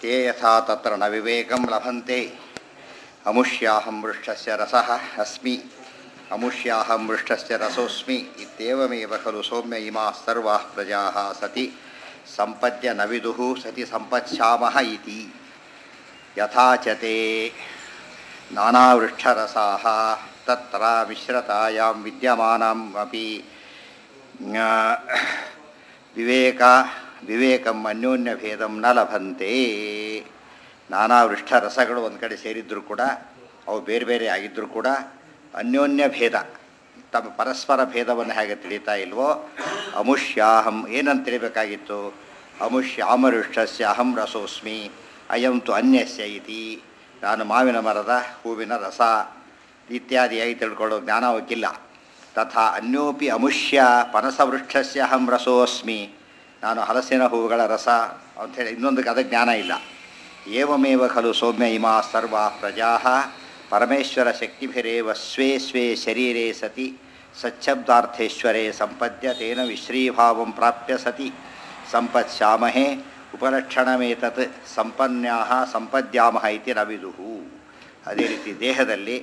ते यथा तत्र न विवेकं लभन्ते अमुष्याहं मृष्टस्य रसः अस्मि अमुष्याहं मृष्टस्य रसोऽस्मि इत्येवमेव खलु सौम्य इमाः सर्वाः प्रजाः सति सम्पद्य न विदुः सति सम्पत्स्यामः इति यथा च ते नानावृक्षरसाः तत्र मिश्रतायां विद्यमानम् अपि ವಿವೇಕ ವಿವೇಕಂ ಅನ್ಯೋನ್ಯ ಭೇದಂ ನ ಲಭಂತೆ ನಾನಾ ವೃಷ್ಠ ರಸಗಳು ಒಂದು ಕಡೆ ಸೇರಿದ್ದರೂ ಕೂಡ ಅವು ಬೇರೆ ಬೇರೆ ಆಗಿದ್ದರೂ ಕೂಡ ಅನ್ಯೋನ್ಯ ಭೇದ ತಮ್ಮ ಪರಸ್ಪರ ಭೇದವನ್ನು ಹೇಗೆ ತಿಳಿತಾ ಇಲ್ವೋ ಅಮುಷ್ಯಾಹಂ ಏನಂತ ತಿಳಿಬೇಕಾಗಿತ್ತು ಅಮುಷ್ಯ ಅಮರುಷ್ಟಸ್ಯ ಅಹಂ ರಸೋಸ್ಮಿ ಅಯಂ ತು ಅನ್ಯಸ್ಯ ಇತಿ ನಾನು ಮಾವಿನ ಮರದ ಹೂವಿನ ರಸ ಇತ್ಯಾದಿಯಾಗಿ ತಿಳ್ಕೊಳ್ಳೋ ಜ್ಞಾನ ಅವಕ್ಕಿಲ್ಲ ತಥಾ ಅನ್ಯೋಪಿ ಅಮುಷ್ಯ ಪನಸವೃಕ್ಷಸ್ಯ ಅಹಂ ರಸೋಸ್ಮಿ ನಾನು ಹಲಸಿನ ಹೂವುಗಳ ರಸ ಅಂಥೇಳಿ ಇನ್ನೊಂದು ಅದ ಜ್ಞಾನ ಇಲ್ಲ ಏವಮೇವ ಖಲು ಸೌಮ್ಯ ಇಮಾ ಸರ್ವಾ ಪ್ರಜಾ ಪರಮೇಶ್ವರ ಶಕ್ತಿಭಿರೇವ ಸ್ವೇ ಸ್ವೇ ಶರೀರೇ ಸತಿ ಸಚ್ಛಬ್ದಾರ್ಥೇಶ್ವರೇ ಸಂಪದ್ಯ ತೇನ ವಿಶ್ರೀಭಾವಂ ಪ್ರಾಪ್ಯ ಸತಿ ಸಂಪತ್ಸ್ಯಾಮಹೇ ಉಪಲಕ್ಷಣಮೇತತ್ ಸಂಪನ್ಯಾ ಸಂಪದ್ಯಾಮಹ ಇತಿ ನವಿದುಹು ಅದೇ ರೀತಿ ದೇಹದಲ್ಲಿ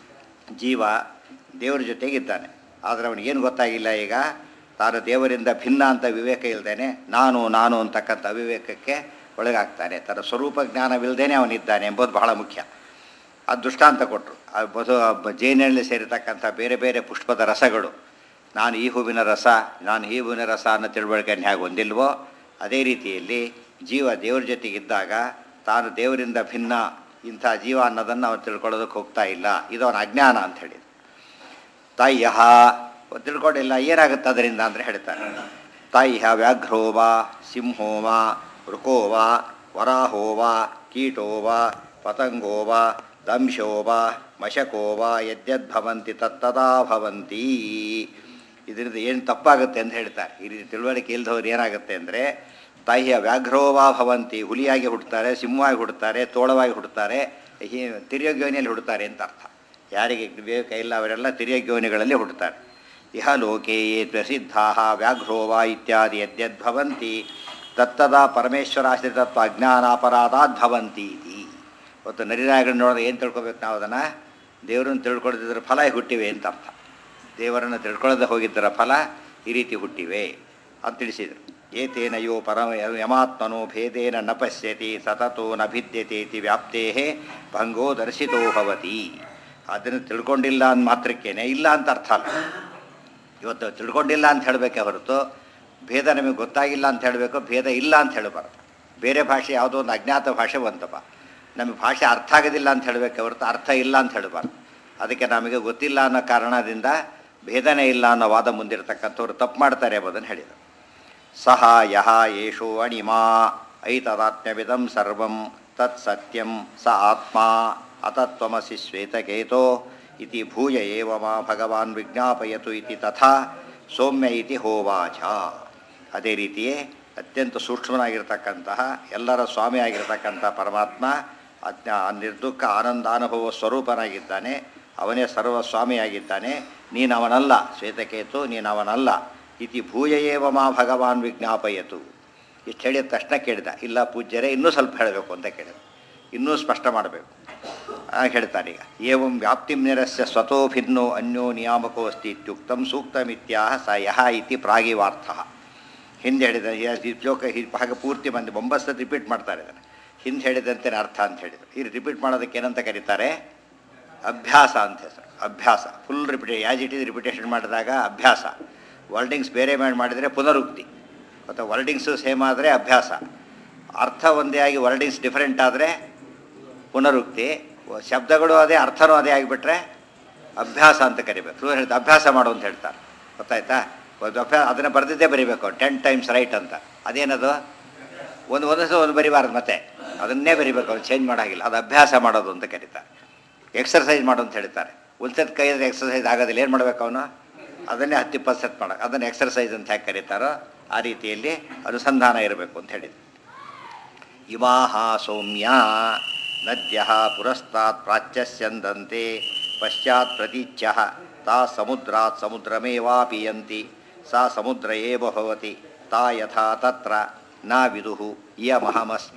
ಜೀವ ದೇವರ ಜೊತೆಗಿದ್ದಾನೆ ಆದರೆ ಅವನಿಗೇನು ಗೊತ್ತಾಗಿಲ್ಲ ಈಗ ತಾನು ದೇವರಿಂದ ಭಿನ್ನ ಅಂತ ವಿವೇಕ ಇಲ್ದೇನೆ ನಾನು ನಾನು ಅಂತಕ್ಕಂಥ ಅವಿವೇಕಕ್ಕೆ ಒಳಗಾಗ್ತಾನೆ ತನ್ನ ಸ್ವರೂಪ ಜ್ಞಾನವಿಲ್ಲದೇನೆ ಅವನಿದ್ದಾನೆ ಎಂಬುದು ಬಹಳ ಮುಖ್ಯ ಅದು ದೃಷ್ಟಾಂತ ಕೊಟ್ಟರು ಆ ಬದು ಜೇನಲ್ಲಿ ಸೇರಿರ್ತಕ್ಕಂಥ ಬೇರೆ ಬೇರೆ ಪುಷ್ಪದ ರಸಗಳು ನಾನು ಈ ಹೂವಿನ ರಸ ನಾನು ಈ ಹೂವಿನ ರಸ ಅನ್ನೋ ತಿಳುವಳಿಕೆಯನ್ನು ಹೇಗೆ ಹೊಂದಿಲ್ವೋ ಅದೇ ರೀತಿಯಲ್ಲಿ ಜೀವ ದೇವರ ಜೊತೆಗಿದ್ದಾಗ ತಾನು ದೇವರಿಂದ ಭಿನ್ನ ಇಂಥ ಜೀವ ಅನ್ನೋದನ್ನು ಅವನು ತಿಳ್ಕೊಳ್ಳೋದಕ್ಕೆ ಹೋಗ್ತಾ ಇಲ್ಲ ಇದು ಅವನ ಅಜ್ಞಾನ ಅಂತ ಹೇಳಿದ ತಾಯ್ಯ ತಿಳ್ಕೊಂಡಿಲ್ಲ ಏನಾಗುತ್ತೆ ಅದರಿಂದ ಅಂದರೆ ಹೇಳ್ತಾರೆ ತಾಯ್ಯ ವ್ಯಾಘ್ರೋವ ಸಿಂಹೋವ ವೃಕೋವ ವರಾಹೋವ ಕೀಟೋವ ಪತಂಗೋವ ದಂಶೋವ ಮಶಕೋವ ಯದ್ಯದ್ಭವಂತಿ ತತ್ತದಾ ಭವಂತಿ ಇದರಿಂದ ಏನು ತಪ್ಪಾಗುತ್ತೆ ಅಂತ ಹೇಳ್ತಾರೆ ಈ ರೀತಿ ತಿಳುವಳಿಕೆ ಇಲ್ದವ್ರು ಏನಾಗುತ್ತೆ ಅಂದರೆ ತಾಯಿಯ ವ್ಯಾಘ್ರೋವ ಭವಂತಿ ಹುಲಿಯಾಗಿ ಹುಡ್ತಾರೆ ಸಿಂಹವಾಗಿ ಹುಡ್ತಾರೆ ತೋಳವಾಗಿ ಹುಡ್ತಾರೆ ಹೀ ತಿರ್ಯೋಗ್ಯೋನಿಯಲ್ಲಿ ಹುಡ್ತಾರೆ ಅಂತ ಅರ್ಥ ಯಾರಿಗೆ ವಿವೇಕ ಇಲ್ಲ ಅವರೆಲ್ಲ ತಿರ್ಯೋಗ್ಯೋನಿಗಳಲ್ಲಿ ಹುಡ್ತಾರೆ ಇಹ ಲೋಕೆ ಯೇ ಪ್ರಸಿದ್ಧಾ ವ್ಯಾಘ್ರೋವ ಇತ್ಯಾದಿ ಯದ್ಯದ್ಭವಂತಿ ತತ್ತದ ಪರಮೇಶ್ವರಾಶ್ರಿತತ್ವ ಅಜ್ಞಾನಾಪರಾಧಾತ್ ಭವಂತಿ ಇತಿ ಇವತ್ತು ನರಿರಾಯಗಳನ್ನ ನೋಡಿದ್ರೆ ಏನು ತಿಳ್ಕೊಬೇಕು ನಾವು ಅದನ್ನು ದೇವರನ್ನು ತಿಳ್ಕೊಳ್ಳದಿದ್ರೆ ಫಲ ಹುಟ್ಟಿವೆ ಅಂತ ಅರ್ಥ ದೇವರನ್ನು ತಿಳ್ಕೊಳ್ಳದೆ ಹೋಗಿದ್ದರ ಫಲ ಈ ರೀತಿ ಹುಟ್ಟಿವೆ ಅಂತ ತಿಳಿಸಿದರು ಏತೇನ ಯೋ ಪರಮ ಯಮಾತ್ಮನೋ ಭೇದೇನ ನ ಪಶ್ಯತಿ ಸತತೋ ನ ಭಿದ್ಯತೆ ಇತಿ ವ್ಯಾಪ್ತೇ ಭಂಗೋ ದರ್ಶಿತೋ ಭವತಿ ಅದನ್ನು ತಿಳ್ಕೊಂಡಿಲ್ಲ ಅಂದ ಮಾತ್ರಕ್ಕೇನೆ ಇಲ್ಲ ಅಂತ ಅರ್ಥ ಅಲ್ಲ ಇವತ್ತು ತಿಳ್ಕೊಂಡಿಲ್ಲ ಅಂತ ಹೇಳಬೇಕೆ ಹೊರತು ಭೇದ ನಮಗೆ ಗೊತ್ತಾಗಿಲ್ಲ ಅಂತ ಹೇಳಬೇಕು ಭೇದ ಇಲ್ಲ ಅಂತ ಹೇಳಬಾರ್ದು ಬೇರೆ ಭಾಷೆ ಯಾವುದೋ ಒಂದು ಅಜ್ಞಾತ ಭಾಷೆ ಬಂತಪ್ಪ ನಮಗೆ ಭಾಷೆ ಅರ್ಥ ಆಗೋದಿಲ್ಲ ಅಂತ ಹೇಳಬೇಕೆ ಹೊರತು ಅರ್ಥ ಇಲ್ಲ ಅಂತ ಹೇಳಬಾರ್ದು ಅದಕ್ಕೆ ನಮಗೆ ಗೊತ್ತಿಲ್ಲ ಅನ್ನೋ ಕಾರಣದಿಂದ ಭೇದನೇ ಇಲ್ಲ ಅನ್ನೋ ವಾದ ಮುಂದಿರತಕ್ಕಂಥವ್ರು ತಪ್ಪು ಮಾಡ್ತಾರೆ ಎಂಬುದನ್ನು ಹೇಳಿದರು ಸಹ ಯಹ ಯೇಷೋ ಅಣಿಮಾ ಐತದಾತ್ಮ್ಯವಿದಂ ಸರ್ವಂ ತತ್ ಸತ್ಯಂ ಸ ಆತ್ಮ ಅತತ್ವಮಸಿ ಶ್ವೇತಕೇತೋ ಇತಿ ಭೂಯ ಏವ ಮಾ ಭಗವಾನ್ ವಿಜ್ಞಾಪಯತು ಇತಿ ತಥಾ ಸೌಮ್ಯ ಇತಿ ಹೋವಾಚ ಅದೇ ರೀತಿಯೇ ಅತ್ಯಂತ ಸೂಕ್ಷ್ಮನಾಗಿರ್ತಕ್ಕಂತಹ ಎಲ್ಲರ ಸ್ವಾಮಿಯಾಗಿರ್ತಕ್ಕಂಥ ಪರಮಾತ್ಮ ಅಜ್ಞ ನಿರ್ದುಃಖ ಆನಂದಾನುಭವ ಸ್ವರೂಪನಾಗಿದ್ದಾನೆ ಅವನೇ ಸರ್ವ ಸ್ವಾಮಿಯಾಗಿದ್ದಾನೆ ನೀನು ಅವನಲ್ಲ ಶ್ವೇತಕೇತು ನೀನು ಅವನಲ್ಲ ಇತಿ ಭೂಯ ಏವ ಮಾ ಭಗವಾನ್ ವಿಜ್ಞಾಪಯತು ಇಷ್ಟು ಹೇಳಿದ ತಕ್ಷಣ ಕೇಳಿದ ಇಲ್ಲ ಪೂಜ್ಯರೇ ಇನ್ನೂ ಸ್ವಲ್ಪ ಹೇಳಬೇಕು ಅಂತ ಕೇಳಿದ ಇನ್ನೂ ಸ್ಪಷ್ಟ ಮಾಡಬೇಕು ಹೇಳ್ತಾರೆ ಈಗ ಏವಂ ವ್ಯಾಪ್ತಿಂ ನಿರಸ್ಯ ಸ್ವತೋ ಭಿನ್ನೋ ಅನ್ಯೋ ನಿಯಾಮಕೋ ಅಸ್ತಿ ಇತ್ಯುಕ್ತಂ ಸೂಕ್ತಮಿತ್ಯಾಹ ಸ ಯಹ ಇತಿ ಪ್ರಾಗಿವಾರ್ಥ ಹಿಂದೆ ಹೇಳಿದ ಈ ಶ್ಲೋಕ ಹಾಗೆ ಪೂರ್ತಿ ಮಂದಿ ಒಂಬತ್ತು ರಿಪೀಟ್ ಮಾಡ್ತಾರೆ ಇದನ್ನು ಹಿಂದೆ ಹೇಳಿದಂತೆ ಅರ್ಥ ಅಂತ ಹೇಳಿದರು ಈ ರಿಪೀಟ್ ಮಾಡೋದಕ್ಕೆ ಏನಂತ ಕರೀತಾರೆ ಅಭ್ಯಾಸ ಅಂತ ಹೆಸರು ಅಭ್ಯಾಸ ಫುಲ್ ರಿಪಿಟೇ ಯಾಸ್ ಇಟ್ ಇಸ್ ರಿಪಿಟೇಷನ್ ಮಾಡಿದಾಗ ಅಭ್ಯಾಸ ವರ್ಡಿಂಗ್ಸ್ ಬೇರೆ ಮಾಡಿ ಮಾಡಿದರೆ ಪುನರುಕ್ತಿ ಮತ್ತು ವರ್ಡಿಂಗ್ಸು ಸೇಮ್ ಆದರೆ ಅಭ್ಯಾಸ ಅರ್ಥ ಒಂದೇ ಆಗಿ ವರ್ಡಿಂಗ್ಸ್ ಡಿಫ್ರೆಂಟ್ ಆದರೆ ಪುನರುಕ್ತಿ ಶಬ್ದಗಳು ಅದೇ ಅರ್ಥನೂ ಅದೇ ಆಗಿಬಿಟ್ರೆ ಅಭ್ಯಾಸ ಅಂತ ಕರಿಬೇಕು ಸುಳ್ಳು ಹೇಳ್ತಾ ಅಭ್ಯಾಸ ಮಾಡು ಅಂತ ಹೇಳ್ತಾರೆ ಗೊತ್ತಾಯ್ತಾ ಒಂದು ಅಭ್ಯಾಸ ಅದನ್ನು ಬರೆದಿದ್ದೇ ಬರಿಬೇಕು ಟೆನ್ ಟೈಮ್ಸ್ ರೈಟ್ ಅಂತ ಅದೇನದು ಒಂದು ಒಂದೊಂದು ಒಂದು ಬರಿಬಾರ್ದು ಮತ್ತೆ ಅದನ್ನೇ ಬರಿಬೇಕು ಅವ್ನು ಚೇಂಜ್ ಮಾಡೋಂಗಿಲ್ಲ ಅದು ಅಭ್ಯಾಸ ಮಾಡೋದು ಅಂತ ಕರೀತಾರೆ ಎಕ್ಸರ್ಸೈಸ್ ಮಾಡು ಅಂತ ಹೇಳ್ತಾರೆ ಒಂದ್ಸತಿ ಕೈಯಲ್ಲಿ ಎಕ್ಸರ್ಸೈಸ್ ಆಗೋದಿಲ್ಲ ಏನು ಮಾಡಬೇಕು ಅವನು ಅದನ್ನೇ ಹತ್ತು ಇಪ್ಪತ್ತು ಸತ್ ಮಾಡೋ ಅದನ್ನು ಎಕ್ಸರ್ಸೈಸ್ ಅಂತ ಹೇಗೆ ಕರೀತಾರೋ ಆ ರೀತಿಯಲ್ಲಿ ಅನುಸಂಧಾನ ಇರಬೇಕು ಅಂತ ಹೇಳಿದ್ರು ಇಮಾಹ ಸೌಮ್ಯ ನದ್ಯ ಪುರಸ್ತಾತ್ ಪ್ರಾಚ್ಯಸ್ಯಂದಂತೆ ಪಶ್ಚಾತ್ ಪ್ರತೀಚ್ಯ ತಾ ಸಮುದ್ರಾತ್ ಸಮುದ್ರಮೇವಾಪಿಯಂತಿ ಸಾ ಸಮುದ್ರ ಏವ ಭವತಿ ತಾ ಯಥಾ ತತ್ರ ನ ವಿದುಃ ಇಯಮಹಮಸ್ಮಿ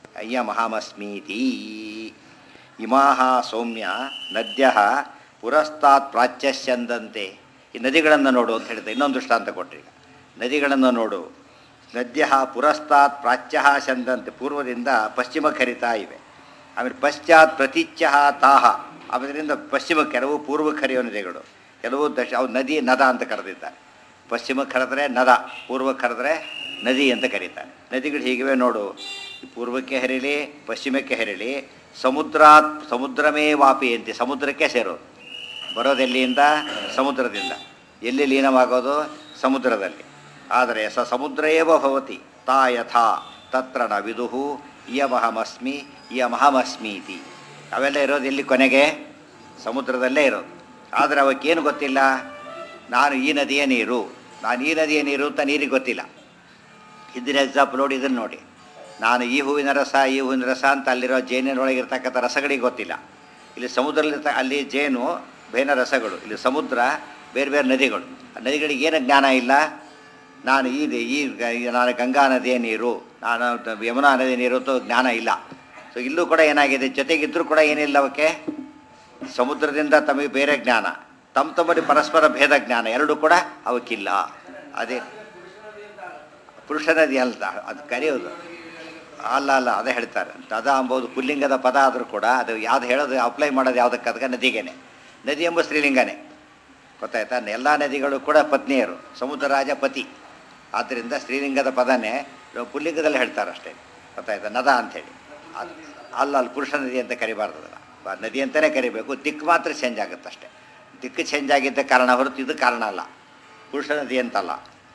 ಅಯ್ಯಮಹಮಸ್ಮೀತಿ ಇಮಾ ಸೌಮ್ಯ ನದ್ಯ ಪುರಸ್ತಾತ್ ಪ್ರಾಚ್ಯಸ್ಯಂದಂತೆ ಈ ನದಿಗಳನ್ನು ನೋಡು ಅಂತ ಹೇಳಿದೆ ಇನ್ನೊಂದು ದೃಷ್ಟಾಂತ ಕೊಟ್ಟರೆ ಈಗ ನದಿಗಳನ್ನು ನೋಡು ನದ್ಯ ಪುರಸ್ತಾತ್ ಪ್ರಾಚ್ಯ ಚಂದಂತೆ ಪೂರ್ವದಿಂದ ಪಶ್ಚಿಮಕ್ಕೆ ಹರಿತಾ ಇವೆ ಆಮೇಲೆ ಪಶ್ಚಾತ್ ಪ್ರತೀಚ್ಯ ತಾಹ ಅದರಿಂದ ಪಶ್ಚಿಮಕ್ಕೆ ಕೆಲವು ಪೂರ್ವಕ್ಕೆ ಹರಿಯೋ ನದಿಗಳು ಕೆಲವು ದಶ ಅವು ನದಿ ನದ ಅಂತ ಕರೆದಿದ್ದಾರೆ ಪಶ್ಚಿಮಕ್ಕೆ ಹರಿದ್ರೆ ನದ ಪೂರ್ವಕ್ಕೆ ಹರಿದ್ರೆ ನದಿ ಅಂತ ಕರೀತಾರೆ ನದಿಗಳು ಹೀಗಿವೆ ನೋಡು ಈ ಪೂರ್ವಕ್ಕೆ ಹರಿಲಿ ಪಶ್ಚಿಮಕ್ಕೆ ಹರಿಲಿ ಸಮುದ್ರಾತ್ ಸಮುದ್ರಮೇ ವಾಪಿ ಅಂತೆ ಸಮುದ್ರಕ್ಕೆ ಸೇರೋದು ಬರೋದೆಲ್ಲಿಂದ ಸಮುದ್ರದಿಂದ ಎಲ್ಲಿ ಲೀನವಾಗೋದು ಸಮುದ್ರದಲ್ಲಿ ಆದರೆ ಸ ಸಮುದ್ರ ಏವ ಭವತಿ ತಾ ಯಥಾ ತತ್ರ ನ ವಿದುಹು ಇಯಮಹಮಸ್ಮಿ ಇಯಮಹಮಸ್ಮೀತಿ ಅವೆಲ್ಲ ಇರೋದು ಎಲ್ಲಿ ಕೊನೆಗೆ ಸಮುದ್ರದಲ್ಲೇ ಇರೋದು ಆದರೆ ಅವಕ್ಕೇನು ಗೊತ್ತಿಲ್ಲ ನಾನು ಈ ನದಿಯ ನೀರು ನಾನು ಈ ನದಿಯ ನೀರು ಅಂತ ನೀರಿಗೆ ಗೊತ್ತಿಲ್ಲ ಹಿಂದಿನ ಎಕ್ಸಾಂಪಲ್ ನೋಡಿ ಇದನ್ನು ನೋಡಿ ನಾನು ಈ ಹೂವಿನ ರಸ ಈ ಹೂವಿನ ರಸ ಅಂತ ಅಲ್ಲಿರೋ ಜೇನಿನೊಳಗಿರ್ತಕ್ಕಂಥ ರಸಗಳಿಗೆ ಗೊತ್ತಿಲ್ಲ ಇಲ್ಲಿ ಸಮುದ್ರದಲ್ಲಿರ್ತ ಅಲ್ಲಿ ಜೇನು ಬೇನ ರಸಗಳು ಇಲ್ಲಿ ಸಮುದ್ರ ಬೇರೆ ಬೇರೆ ನದಿಗಳು ಆ ನದಿಗಳಿಗೆ ಏನು ಜ್ಞಾನ ಇಲ್ಲ ನಾನು ಈ ದಿ- ಈ ಗ- ಈ ನಾನು ಗಂಗಾ ನದಿಯ ನೀರು ನಾನು ದ- ಯಮುನಾ ನದಿಯ ನೀರು ಅಂತ ಜ್ಞಾನ ಇಲ್ಲ ಸೊ ಇಲ್ಲೂ ಕೂಡ ಏನಾಗಿದೆ ಜೊತೆಗಿದ್ದರೂ ಕೂಡ ಏನಿಲ್ಲ ಅವಕ್ಕೆ ಸಮುದ್ರದಿಂದ ತಮಗೆ ಬೇರೆ ಜ್ಞಾನ ತಮ್ಮ ತಮ್ಮಲ್ಲಿ ಪರಸ್ಪರ ಭೇದ ಜ್ಞಾನ ಎರಡೂ ಕೂಡ ಅವಕ್ಕಿಲ್ಲ ಅದೇ ಪುರುಷ ನದಿ ಅಲ್ಲ ಅದು ಕರೆಯೋದು ಅಲ್ಲ ಅಲ್ಲ ಅದೇ ಹೇಳ್ತಾರೆ ತದ ಅಂಬೋದು ಪುಲ್ಲಿಂಗದ ಪದ ಆದರೂ ಕೂಡ ಅದು ಯಾವ್ದು ಹೇಳೋದು ಅಪ್ಲೈ ಮಾಡೋದು ಯಾವುದಕ್ಕೆ ಅದಕ್ಕೆ ನದಿಗೇನೆ ನದಿ ಎಂಬ ಸ್ತ್ರೀಲಿಂಗನೇ ಗೊತ್ತಾಯ್ತಾ ಎಲ್ಲ ನದಿಗಳು ಕೂಡ ಪತ್ನಿಯರು ಸಮುದ್ರ ರಾಜ ಪತಿ ಆದ್ದರಿಂದ ಸ್ತ್ರೀಲಿಂಗದ ಪದನೇ ಪುಲ್ಲಿಂಗದಲ್ಲಿ ಹೇಳ್ತಾರೆ ಅಷ್ಟೇ ಗೊತ್ತಾಯ್ತಾ ನದ ಅಂಥೇಳಿ ಅದು ಅಲ್ಲ ಅಲ್ಲಿ ಪುರುಷ ನದಿ ಅಂತ ಕರಿಬಾರ್ದು ಅದನ್ನ. ಬ- ನದಿ ಅಂತಲೇ ಕರಿಬೇಕು ದಿಕ್ಕು ಮಾತ್ರ ಚೇಂಜ್ ಆಗುತ್ತೆ ಅಷ್ಟೇ ದಿಕ್ಕು ಚೇಂಜ್ ಆಗಿದ್ದ ಕಾರಣ ಹೊರತು ಇದು ಕಾರಣ ಅಲ್ಲ ಪುರುಷ ನದಿ ಅಂತಲ್ಲ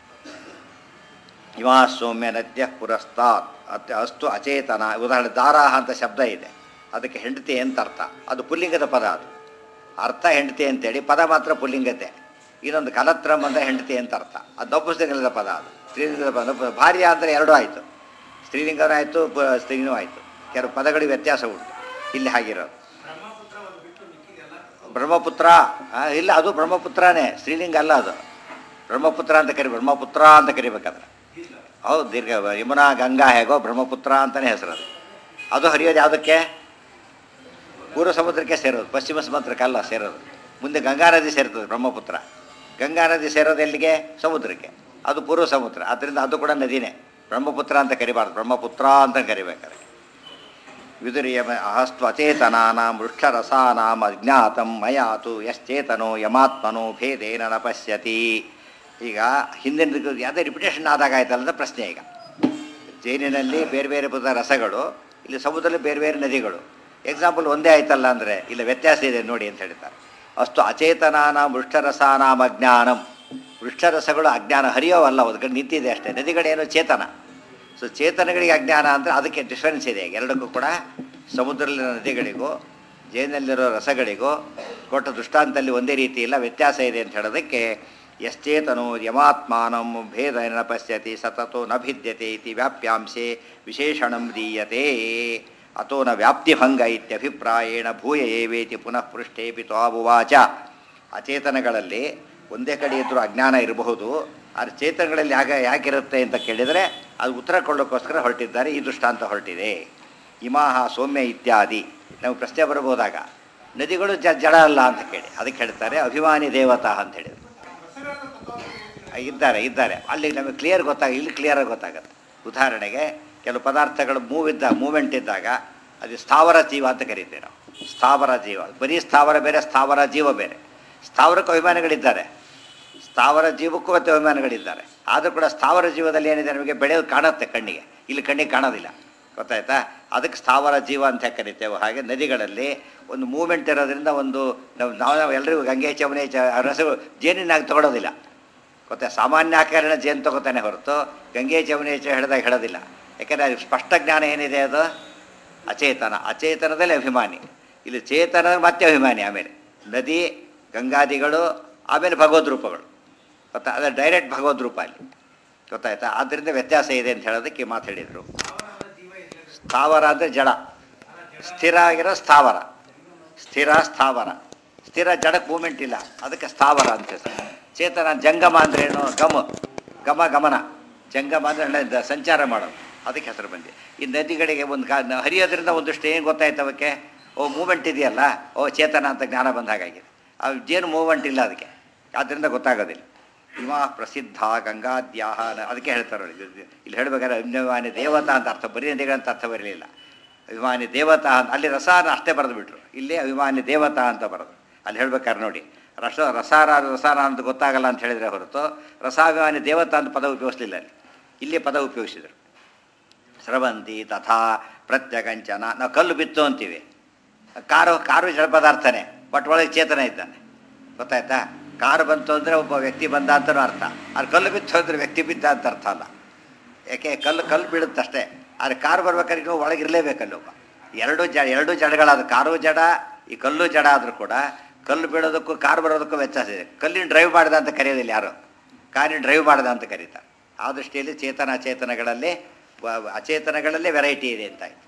ಇವಾ ಸೌಮ್ಯ ನದ್ಯ ಪುರಸ್ತಾತ್ ಅತ್ ಅಸ್ತು ಅಚೇತನ ಉದಾಹರಣೆ ದಾರಾಹ ಅಂತ ಶಬ್ದ ಇದೆ ಅದಕ್ಕೆ ಹೆಂಡತಿ ಅಂತ ಅರ್ಥ ಅದು ಪುಲ್ಲಿಂಗದ ಪದ ಅದು ಅರ್ಥ ಹೆಂಡತಿ ಅಂತೇಳಿ ಪದ ಮಾತ್ರ ಪುಲ್ಲಿಂಗತೆ ಇನ್ನೊಂದು ಕಲತ್ರಂ ಅಂದರೆ ಹೆಂಡತಿ ಅಂತ ಅರ್ಥ ಅದು ನಪುಸ್ತಕದ ಪದ ಅದು ಸ್ತ್ರೀಲಿಂಗದ ಪದ ನಪು- ಭಾರ್ಯ ಅಂದರೆ ಎರಡೂ ಆಯಿತು ಸ್ತ್ರೀಲಿಂಗನೂ ಆಯಿತು ಪ- ಸ್ತ್ರೀನೂ ಆಯಿತು ಕೆಲವು ಪದಗಳಿಗೆ ವ್ಯತ್ಯಾಸ ಉಂಟು ಇಲ್ಲಿ ಹಾಗಿರೋದು ಬ್ರಹ್ಮಪುತ್ರ ಆ, ಇಲ್ಲ ಅದು ಬ್ರಹ್ಮಪುತ್ರನೇ ಸ್ತ್ರೀಲಿಂಗ ಅಲ್ಲ ಅದು ಬ್ರಹ್ಮಪುತ್ರ ಅಂತ ಕರಿ ಬ್ರಹ್ಮಪುತ್ರ ಅಂತ ಕರಿಬೇಕಾದ್ರೆ ಹೌದು ದೀರ್ಘ ಯಮುನಾ ಗಂಗಾ ಹೇಗೋ ಬ್ರಹ್ಮಪುತ್ರ ಅಂತಲೇ ಹೆಸರು ಅದು ಅದು ಹರಿಯೋದು ಯಾವುದಕ್ಕೆ ಪೂರ್ವ ಸಮುದ್ರಕ್ಕೆ ಸೇರೋದು ಪಶ್ಚಿಮ ಸಮುದ್ರಕ್ಕಲ್ಲ ಸೇರೋದು ಮುಂದೆ ಗಂಗಾ ನದಿ ಸೇರ್ತದೆ ಬ್ರಹ್ಮಪುತ್ರ ಗಂಗಾ ನದಿ ಸೇರೋದು ಎಲ್ಲಿಗೆ ಸಮುದ್ರಕ್ಕೆ ಅದು ಪೂರ್ವ ಸಮುದ್ರ ಆದ್ದರಿಂದ ಅದು ಕೂಡ ನದಿನೇ ಬ್ರಹ್ಮಪುತ್ರ ಅಂತ ಕರಿಬಾರ್ದು ಬ್ರಹ್ಮಪುತ್ರ ಅಂತ ಕರಿಬೇಕಾದ್ರೆ ವಿದುರ್ಯಮ ಅಹಸ್ತು ಅಚೇತನಾನಾಂ ವೃಕ್ಷರಸಾನಾಂ ಅಜ್ಞಾತಂ ಮಯಾತು ಯಶ್ಚೇತನೋ ಯಮಾತ್ಮನೋ ಭೇದೇನ ನ ಪಶ್ಯತಿ ಈಗ ಹಿಂದಿನ ಯಾವುದೇ ರಿಪಿಟೇಷನ್ ಆದಾಗ ಆಯ್ತಲ್ಲ ಅಂತ ಪ್ರಶ್ನೆ ಈಗ ಜೇನಿನಲ್ಲಿ ಬೇರೆ ಬೇರೆ ಪದ ರಸಗಳು ಇಲ್ಲಿ ಸಮುದ್ರದಲ್ಲಿ ಬೇರೆ ಬೇರೆ ನದಿಗಳು ಎಕ್ಸಾಂಪಲ್ ಒಂದೇ ಆಯ್ತಲ್ಲ ಅಂದರೆ ಇಲ್ಲ ವ್ಯತ್ಯಾಸ ಇದೆ ನೋಡಿ ಅಂತ ಹೇಳ್ತಾರೆ ಅಷ್ಟು ಅಚೇತನಾನ ವೃಕ್ಷರಸಾನಾಂ ಅಜ್ಞಾನಂ ವೃಕ್ಷರಸಗಳು ಅಜ್ಞಾನ ಹರಿಯೋವಲ್ಲ ಒಂದು ಕಡೆ ನಿಂತಿದೆ ಅಷ್ಟೇ ನದಿಗಳೇನು ಚೇತನ ಸೊ ಚೇತನಗಳಿಗೆ ಅಜ್ಞಾನ ಅಂದರೆ ಅದಕ್ಕೆ ಡಿಫ್ರೆನ್ಸ್ ಇದೆ ಎರಡಕ್ಕೂ ಕೂಡ ಸಮುದ್ರದಲ್ಲಿರೋ ನದಿಗಳಿಗೂ ಜೇನಲ್ಲಿರೋ ರಸಗಳಿಗೂ ಕೊಟ್ಟ ದೃಷ್ಟಾಂತದಲ್ಲಿ ಒಂದೇ ರೀತಿ ಇಲ್ಲ ವ್ಯತ್ಯಾಸ ಇದೆ ಅಂತ ಹೇಳೋದಕ್ಕೆ ಯಶ್ಚೇತನೋ ಯಮಾತ್ಮಾನಂ ಭೇದ ನ ಪಶ್ಯತಿ ಸತತೋ ನ ಭಿದ್ಯತೆ ಇತಿ ವ್ಯಾಪ್ಯಾಂಶೆ ವಿಶೇಷಣಂ ದೀಯತೆ ಅತೋ ನ ವ್ಯಾಪ್ತಿಭಂಗ ಇತ್ಯಭಿಪ್ರಾಯೇಣ ಭೂಯ ಏವೇತಿ ಪುನಃ ಪೃಷ್ಠೇಪಿ ತ್ವಾಬುವಾಚ ಅಚೇತನಗಳಲ್ಲಿ ಒಂದೇ ಕಡೆ ಇದ್ದರೂ ಅಜ್ಞಾನ ಇರಬಹುದು ಆದರೆ ಚೇತನಗಳಲ್ಲಿ ಯಾಕೆ ಯಾಕಿರುತ್ತೆ ಅಂತ ಕೇಳಿದರೆ ಅದು ಉತ್ತರ ಕೊಡೋಕ್ಕೋಸ್ಕರ ಹೊರಟಿದ್ದಾರೆ ಈ ದೃಷ್ಟಾಂತ ಹೊರಟಿದೆ ಇಮಾಹ ಸೌಮ್ಯ ಇತ್ಯಾದಿ ನಮಗೆ ಪ್ರಶ್ನೆ ಬರಬಹುದಾಗ ನದಿಗಳು ಜ ಜಡ ಅಲ್ಲ ಅಂತ ಕೇಳಿ ಅದಕ್ಕೆ ಹೇಳ್ತಾರೆ ಅಭಿಮಾನಿ ದೇವತಾ ಅಂತ ಹೇಳಿದ್ರು ಇದ್ದಾರೆ ಇದ್ದಾರೆ ಅಲ್ಲಿ ನಮಗೆ ಕ್ಲಿಯರ್ ಗೊತ್ತಾಗ ಇಲ್ಲಿ ಕ್ಲಿಯರಾಗಿ ಗೊತ್ತಾಗುತ್ತೆ ಉದಾಹರಣೆಗೆ ಕೆಲವು ಪದಾರ್ಥಗಳು ಮೂವ್ ಇದ್ದ ಮೂಮೆಂಟ್ ಇದ್ದಾಗ ಅದು ಸ್ಥಾವರ ಜೀವ ಅಂತ ಕರಿತೀವಿ ನಾವು ಸ್ಥಾವರ ಜೀವ ಬರೀ ಸ್ಥಾವರ ಬೇರೆ ಸ್ಥಾವರ ಜೀವ ಬೇರೆ ಸ್ಥಾವರಕ್ಕೂ ಅಭಿಮಾನಿಗಳಿದ್ದಾರೆ ಸ್ಥಾವರ ಜೀವಕ್ಕೂ ಮತ್ತು ಅಭಿಮಾನಿಗಳಿದ್ದಾರೆ ಆದರೂ ಕೂಡ ಸ್ಥಾವರ ಜೀವದಲ್ಲಿ ಏನಿದೆ ನಮಗೆ ಬೆಳೆಯೋದು ಕಾಣುತ್ತೆ ಕಣ್ಣಿಗೆ ಇಲ್ಲಿ ಕಣ್ಣಿಗೆ ಕಾಣೋದಿಲ್ಲ ಗೊತ್ತಾಯ್ತಾ ಅದಕ್ಕೆ ಸ್ಥಾವರ ಜೀವ ಅಂತ ಯಾಕೆ ಕರಿತೇವೆ ಹಾಗೆ ನದಿಗಳಲ್ಲಿ ಒಂದು ಮೂಮೆಂಟ್ ಇರೋದ್ರಿಂದ ಒಂದು ನಾವು ನಾವು ಎಲ್ಲರಿಗೂ ಗಂಗೆ ಚಮನೆ ಚ ರಸ ಜೇನಿನಾಗಿ ತಗೊಳ್ಳೋದಿಲ್ಲ ಗೊತ್ತಾ ಸಾಮಾನ್ಯ ಆಕರಣ ಜೇನು ತಗೋತಾನೆ ಹೊರತು ಗಂಗೆ ಚಮನೆ ಚ ಹಿಡ್ದಾಗ ಹೇಳೋದಿಲ್ಲ ಯಾಕೆಂದರೆ ಅದು ಸ್ಪಷ್ಟ ಜ್ಞಾನ ಏನಿದೆ ಅದು ಅಚೇತನ ಅಚೇತನದಲ್ಲಿ ಅಭಿಮಾನಿ ಇಲ್ಲಿ ಚೇತನ ಮತ್ತೆ ಅಭಿಮಾನಿ ಆಮೇಲೆ ನದಿ ಗಂಗಾದಿಗಳು ಆಮೇಲೆ ಭಗವದ್ ರೂಪಗಳು ಗೊತ್ತಾ ಅದು ಡೈರೆಕ್ಟ್ ಭಗವದ್ ರೂಪ ಅಲ್ಲಿ ಗೊತ್ತಾಯ್ತಾ ಆದ್ದರಿಂದ ವ್ಯತ್ಯಾಸ ಇದೆ ಅಂತ ಹೇಳೋದಕ್ಕೆ ಈ ಮಾತು ಹೇಳಿದರು ಸ್ಥಾವರ ಅಂದರೆ ಜಡ ಸ್ಥಿರ ಆಗಿರೋ ಸ್ಥಾವರ ಸ್ಥಿರ ಸ್ಥಾವರ ಸ್ಥಿರ ಜಡಕ್ಕೆ ಮೂಮೆಂಟ್ ಇಲ್ಲ ಅದಕ್ಕೆ ಸ್ಥಾವರ ಅಂತ ಹೆಸರು ಚೇತನ ಜಂಗಮ ಅಂದ್ರೇನು ಗಮ ಗಮ ಗಮನ ಜಂಗಮ ಅಂದರೆ ದ- ಸಂಚಾರ ಮಾಡೋದು ಅದಕ್ಕೆ ಹೆಸರು ಬಂದಿದೆ ಈ ನದಿಗಳಿಗೆ ಒಂದು ಕಾ ನ- ಹರಿಯೋದ್ರಿಂದ ಒಂದಷ್ಟು ಏನು ಗೊತ್ತಾಯ್ತು ಅವಕ್ಕೆ ಓ ಮೂಮೆಂಟ್ ಇದೆಯಲ್ಲ ಓ ಚೇತನ ಅಂತ ಜ್ಞಾನ ಬಂದ ಹಾಗಾಗಿದೆ ಆ ಜೇನು ಮೂಮೆಂಟ್ ಇಲ್ಲ ಅದಕ್ಕೆ ಆದ್ದರಿಂದ ಗೊತ್ತಾಗೋದಿಲ್ಲ ಇಮಾ ಪ್ರಸಿದ್ಧ ಗಂಗಾದ್ಯಾಹ ನ- ಅದಕ್ಕೆ ಹೇಳ್ತಾರೆ ನೋಡಿ. ಇದು- ಇಲ್ಲಿ ಹೇಳ್ಬೇಕಾದ್ರೆ ಅಭಿಮಾನಿ ದೇವತಾ ಅಂತ ಅರ್ಥ ಬರೀ ನದಿಗಳಂತ ಅರ್ಥ ಬರಲಿಲ್ಲ ಅಭಿಮಾನಿ ದೇವತಾ ಅಂತ ಅಲ್ಲಿ ರಸಾನ ಅಷ್ಟೇ ಬರೆದು ಬಿಟ್ರು ಇಲ್ಲಿ ಅಭಿಮಾನಿ ದೇವತಾ ಅಂತ ಬರೆದು ಅಲ್ಲಿ ಹೇಳ್ಬೇಕಾದ್ರೆ ನೋಡಿ ರಸ ರಸಾರ ರಸಾರ ಅಂತ ಗೊತ್ತಾಗಲ್ಲ ಅಂತ ಹೇಳಿದರೆ ಹೊರತು ರಸಾಭಿಮಾನಿ ದೇವತಾ ಅಂತ ಪದ ಉಪಯೋಗಿಸಲಿಲ್ಲ ಅಲ್ಲಿ ಇಲ್ಲಿ ಪದ ಉಪಯೋಗಿಸಿದರು ಸ್ರವಂತಿ ತಥಾ ಪ್ರತ್ಯಗಂಚನ ನಾವು ಕಲ್ಲು ಬಿತ್ತು ಅಂತೀವಿ ಕಾರು ಕಾರು ಜಡ ಪದಾರ್ಥನೇ ಬಟ್ ಒಳಗೆ ಚೇತನ ಇದ್ದಾನೆ ಗೊತ್ತಾಯ್ತಾ ಕಾರು ಬಂತು ಅಂದರೆ ಒಬ್ಬ ವ್ಯಕ್ತಿ ಬಂದ ಅಂತಲೂ ಅರ್ಥ ಅದು ಕಲ್ಲು ಬಿತ್ತು ಅಂದರೆ ವ್ಯಕ್ತಿ ಬಿದ್ದ ಅಂತ ಅರ್ಥ ಅಲ್ಲ ಯಾಕೆ ಕಲ್ಲು ಕಲ್ಲು ಬೀಳುತ್ತಷ್ಟೇ ಆದರೆ ಕಾರು ಬರ್ಬೇಕಾದ್ರೆ ಇನ್ನೂ ಒಳಗಿರಲೇಬೇಕಲ್ಲ ಒಬ್ಬ ಎರಡು ಜ ಎರಡು ಜಡಗಳಾದ ಕಾರು ಜಡ ಈ ಕಲ್ಲು ಜಡ ಆದರೂ ಕೂಡ ಕಲ್ಲು ಬೀಳೋದಕ್ಕೂ ಕಾರು ಬರೋದಕ್ಕೂ ವ್ಯತ್ಯಾಸ ಇದೆ ಕಲ್ಲಿನ ಡ್ರೈವ್ ಮಾಡಿದ ಅಂತ ಕರೆಯೋದಿಲ್ಲ ಯಾರು ಕಾರಿನ ಡ್ರೈವ್ ಮಾಡಿದ ಅಂತ ಕರೀತಾರೆ ಆ ದೃಷ್ಟಿಯಲ್ಲಿ ಚೇತನ ಅಚೇತನಗಳಲ್ಲಿ ವ- ಅಚೇತನಗಳಲ್ಲೇ ವೆರೈಟಿ ಇದೆ ಅಂತ ಆಯ್ತು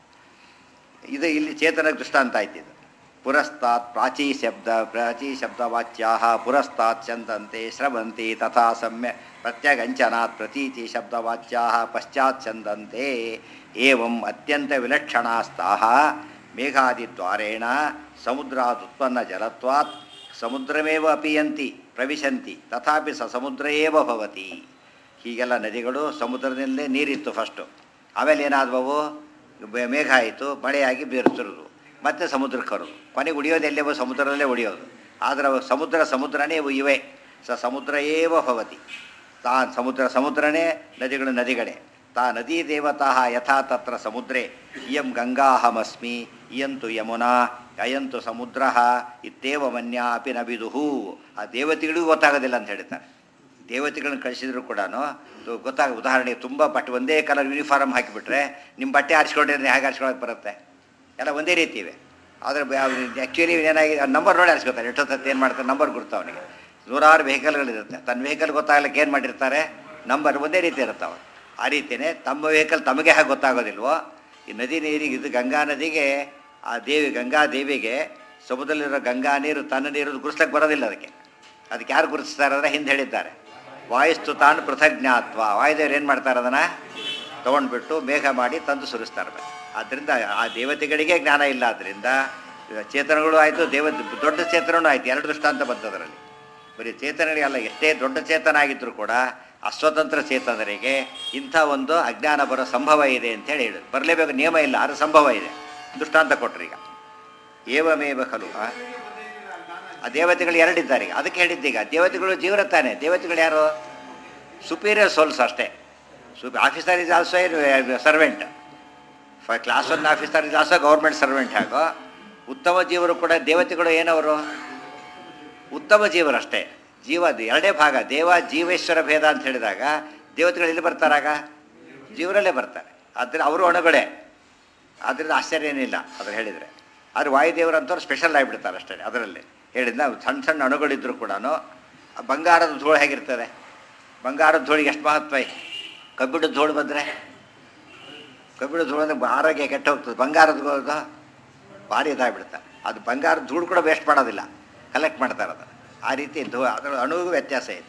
ಇದು ಇಲ್ಲಿ ಚೇತನ ದೃಷ್ಟಾಂತ ಆಯ್ತು ಇದು ಪುರಸ್ತಾತ್ ಪ್ರಾಚೀ ಶಬ್ದ ಪ್ರಾಚೀ ಶಬ್ದವಾಚ್ಯಾ ಪುರಸ್ತಾತ್ ಚಂದಂತೆ ಶ್ರವಂತಿ ತಥಾ ಸಮ್ಯ ಪ್ರತ್ಯಗಂಚನಾತ್ ಪ್ರತೀತಿ ಶಬ್ದವಾಚ್ಯಾ ಪಶ್ಚಾತ್ ಚಂದಂತೆ ಏವಂ ಅತ್ಯಂತ ವಿಲಕ್ಷಣಾಸ್ತಾಹ ಮೇಘಾದಿದ್ವಾರೇಣ ಸಮುದ್ರಾದುತ್ಪನ್ನ ಜಲತ್ವಾತ್ ಸಮುದ್ರಮೇವ ಅಪಿಯಂತಿ ಪ್ರವಿಶಂತಿ ತಥಾಪಿ ಸ ಸಮುದ್ರ ಏವ ಭವತಿ ಹೀಗೆಲ್ಲ ನದಿಗಳು ಸಮುದ್ರದಲ್ಲೇ ನೀರಿತ್ತು ಫಸ್ಟು ಆಮೇಲೆ ಏನಾದವು ಬೆ- ಮೇಘ ಆಯಿತು ಮಳೆಯಾಗಿ ಬೇರುತ್ತಿರೋದು ಮತ್ತೆ ಸಮುದ್ರಕ್ಕೆ ಬರೋದು ಕೊನೆಗೆ ಉಳಿಯೋದು ಎಲ್ಲೇ ಸಮುದ್ರದಲ್ಲೇ ಉಳಿಯೋದು ಆದರೆ ಅವು ಸಮುದ್ರ ಸಮುದ್ರನೇ ಇವು ಇವೆ ಸ ಸಮುದ್ರ ಏವ ಭವತಿ ತಾ ಸಮುದ್ರ ಸಮುದ್ರನೇ ನದಿಗಳು ನದಿಗಳೇ ತಾ ನದೀ ದೇವತಾ ಯಥಾ ತತ್ರ ಸಮುದ್ರೇ ಇಯಂ ಗಂಗಾಹಮಸ್ಮಿ ಇಯಂತು ಯಮುನಾ ಅಯಂತು ಸಮುದ್ರ ಇತ್ತೇವ ಮನ್ಯ ಅಪಿ ನ ವಿದುಹು ಆ ದೇವತೆಗಳಿಗೂ ಗೊತ್ತಾಗೋದಿಲ್ಲ ಅಂತ ಹೇಳ್ತಾರೆ ದೇವತೆಗಳನ್ನ ಕಳಿಸಿದ್ರು ಕೂಡ ಗೊತ್ತಾಗ ಉದಾಹರಣೆಗೆ ತುಂಬ ಬಟ್ಟೆ ಒಂದೇ ಕಲರ್ ಯೂನಿಫಾರ್ಮ್ ಹಾಕಿಬಿಟ್ರೆ ನಿಮ್ಮ ಬಟ್ಟೆ ಆರಿಸ್ಕೊಂಡಿದ್ರೆ ಹೇಗೆ ಆರಿಸ್ಕೊಳಕ್ಕೆ ಬರುತ್ತೆ ಎಲ್ಲ ಒಂದೇ ರೀತಿ ಇವೆ ಆದರೆ ಆ್ಯಕ್ಚುಲಿ ಏನಾಗಿದೆ ನಂಬರ್ ನೋಡಿ ಆರಿಸ್ಕೊತಾರೆ ಎಷ್ಟೊತ್ತು ಏನು ಮಾಡ್ತಾರೆ ನಂಬರ್ ಗುರ್ತು ಅವನಿಗೆ ನೂರಾರು ವೆಹಿಕಲ್ಗಳಿರುತ್ತೆ ತನ್ನ ವೆಹಿಕಲ್ ಗೊತ್ತಾಗಲಿಕ್ಕೆ ಏನು ಮಾಡಿರ್ತಾರೆ ನಂಬರ್ ಒಂದೇ ರೀತಿ ಇರುತ್ತೆ ಅವ ಆ ರೀತಿಯೇ ತಮ್ಮ ವೆಹಿಕಲ್ ತಮಗೆ ಹೇಗೆ ಗೊತ್ತಾಗೋದಿಲ್ವೋ ಈ ನದಿ ನೀರಿಗೆ ಇದು ಗಂಗಾ ನದಿಗೆ ಆ ದೇವಿ ಗಂಗಾ ದೇವಿಗೆ ಸಮುದ್ರದಲ್ಲಿರೋ ಗಂಗಾ ನೀರು ತನ್ನ ನೀರು ಗುರುಸ್ಲಕ್ಕೆ ಬರೋದಿಲ್ಲ ಅದಕ್ಕೆ ಅದಕ್ಕೆ ಯಾರು ಗುರುತಿಸ್ತಾರೆ ಅಂದರೆ ಹಿಂದೆ ಹೇಳಿದ್ದಾರೆ ವಾಯುಸ್ತು ತಾನು ಪೃಥಜ್ಞಾತ್ವ ವಾಯುದೇವರು ಏನು ಮಾಡ್ತಾರೆ ಅದನ್ನು ತೊಗೊಂಡ್ಬಿಟ್ಟು ಮೇಘ ಮಾಡಿ ತಂದು ಸುರಿಸ್ತಾರೆ ಬನ್ನಿ. ಆದ್ದರಿಂದ ಆ ದೇವತೆಗಳಿಗೆ ಜ್ಞಾನ ಇಲ್ಲ ಆದ್ದರಿಂದ ಚೇತನಗಳು ಆಯಿತು ದೇವ ದೊಡ್ಡ ಚೇತನೂ ಆಯಿತು ಎರಡು ದೃಷ್ಟಾಂತ ಬಂತದರಲ್ಲಿ ಬರೀ ಚೇತನಗಳಿಗೆಲ್ಲ ಎಷ್ಟೇ ದೊಡ್ಡ ಚೇತನ ಆಗಿದ್ದರೂ ಕೂಡ ಅಸ್ವತಂತ್ರ ಚೇತನರಿಗೆ ಇಂಥ ಒಂದು ಅಜ್ಞಾನ ಬರೋ ಸಂಭವ ಇದೆ ಅಂತ ಹೇಳಿ ಹೇಳಿದ್ರು ಬರಲೇಬೇಕು ನಿಯಮ ಇಲ್ಲ ಅದು ಸಂಭವ ಇದೆ ದೃಷ್ಟಾಂತ ಕೊಟ್ರು ಈಗ ಏವಮೇವ ಖಲು ಆ? ಆ ದೇವತೆಗಳು ಎರಡಿದ್ದಾರೆ ಈಗ ಅದಕ್ಕೆ ಹೇಳಿದ್ದೀಗ ದೇವತೆಗಳು ಜೀವನ ತಾನೆ ದೇವತೆಗಳು ಯಾರು ಸುಪೀರಿಯರ್ ಸೋಲ್ಸ್ ಅಷ್ಟೇ ಸುಪ್ officer is also servant for class one officer is also government servant ಹಾಗೋ ಉತ್ತಮ ಜೀವರು ಕೂಡ ದೇವತೆಗಳು ಏನವರು ಉತ್ತಮ ಜೀವರಷ್ಟೇ ಜೀವ ಅದು ಎರಡೇ ಭಾಗ ದೇವ ಜೀವೇಶ್ವರ ಭೇದ ಅಂತ ಹೇಳಿದಾಗ ದೇವತೆಗಳು ಎಲ್ಲಿ ಬರ್ತಾರಾಗ ಜೀವರಲ್ಲೇ ಬರ್ತಾರೆ ಆದರೆ ಅವರು ಅಣುಗಳೇ ಆದ್ದರಿಂದ ಆಶ್ಚರ್ಯ ಏನಿಲ್ಲ ಅದ್ರ ಹೇಳಿದರೆ ಆದರೆ ವಾಯುದೇವರಂತವ್ರು ಸ್ಪೆಷಲ್ ಆಗಿಬಿಡ್ತಾರೆ ಅಷ್ಟೇ ಅದರಲ್ಲಿ ಹೇಳಿದ ಸಣ್ಣ ಸಣ್ಣ ಅಣುಗಳಿದ್ದರೂ ಕೂಡ ಬಂಗಾರದ ಧೂಳು ಹೇಗಿರ್ತದೆ ಬಂಗಾರದ ಧೂಳಿಗೆ ಎಷ್ಟು ಮಹತ್ವ ಇದೆ ಕಬ್ಬಿಣದ ಧೂಳು ಬಂದರೆ ಕಬ್ಬಿಣದ ಧೂಳು ಅಂದರೆ ಆರೋಗ್ಯ ಕೆಟ್ಟ ಹೋಗ್ತದೆ ಬಂಗಾರದ ಗೋದು ಭಾರಿ ಇದಾಗ್ಬಿಡ್ತಾರೆ ಅದು ಬಂಗಾರದ ಧೂಳು ಕೂಡ ವೇಸ್ಟ್ ಮಾಡೋದಿಲ್ಲ ಕಲೆಕ್ಟ್ ಮಾಡ್ತಾರೆ ಅದು ಆ ರೀತಿ ಧೂ ಅದರ ಅಣುವಿಗೂ ವ್ಯತ್ಯಾಸ ಇದೆ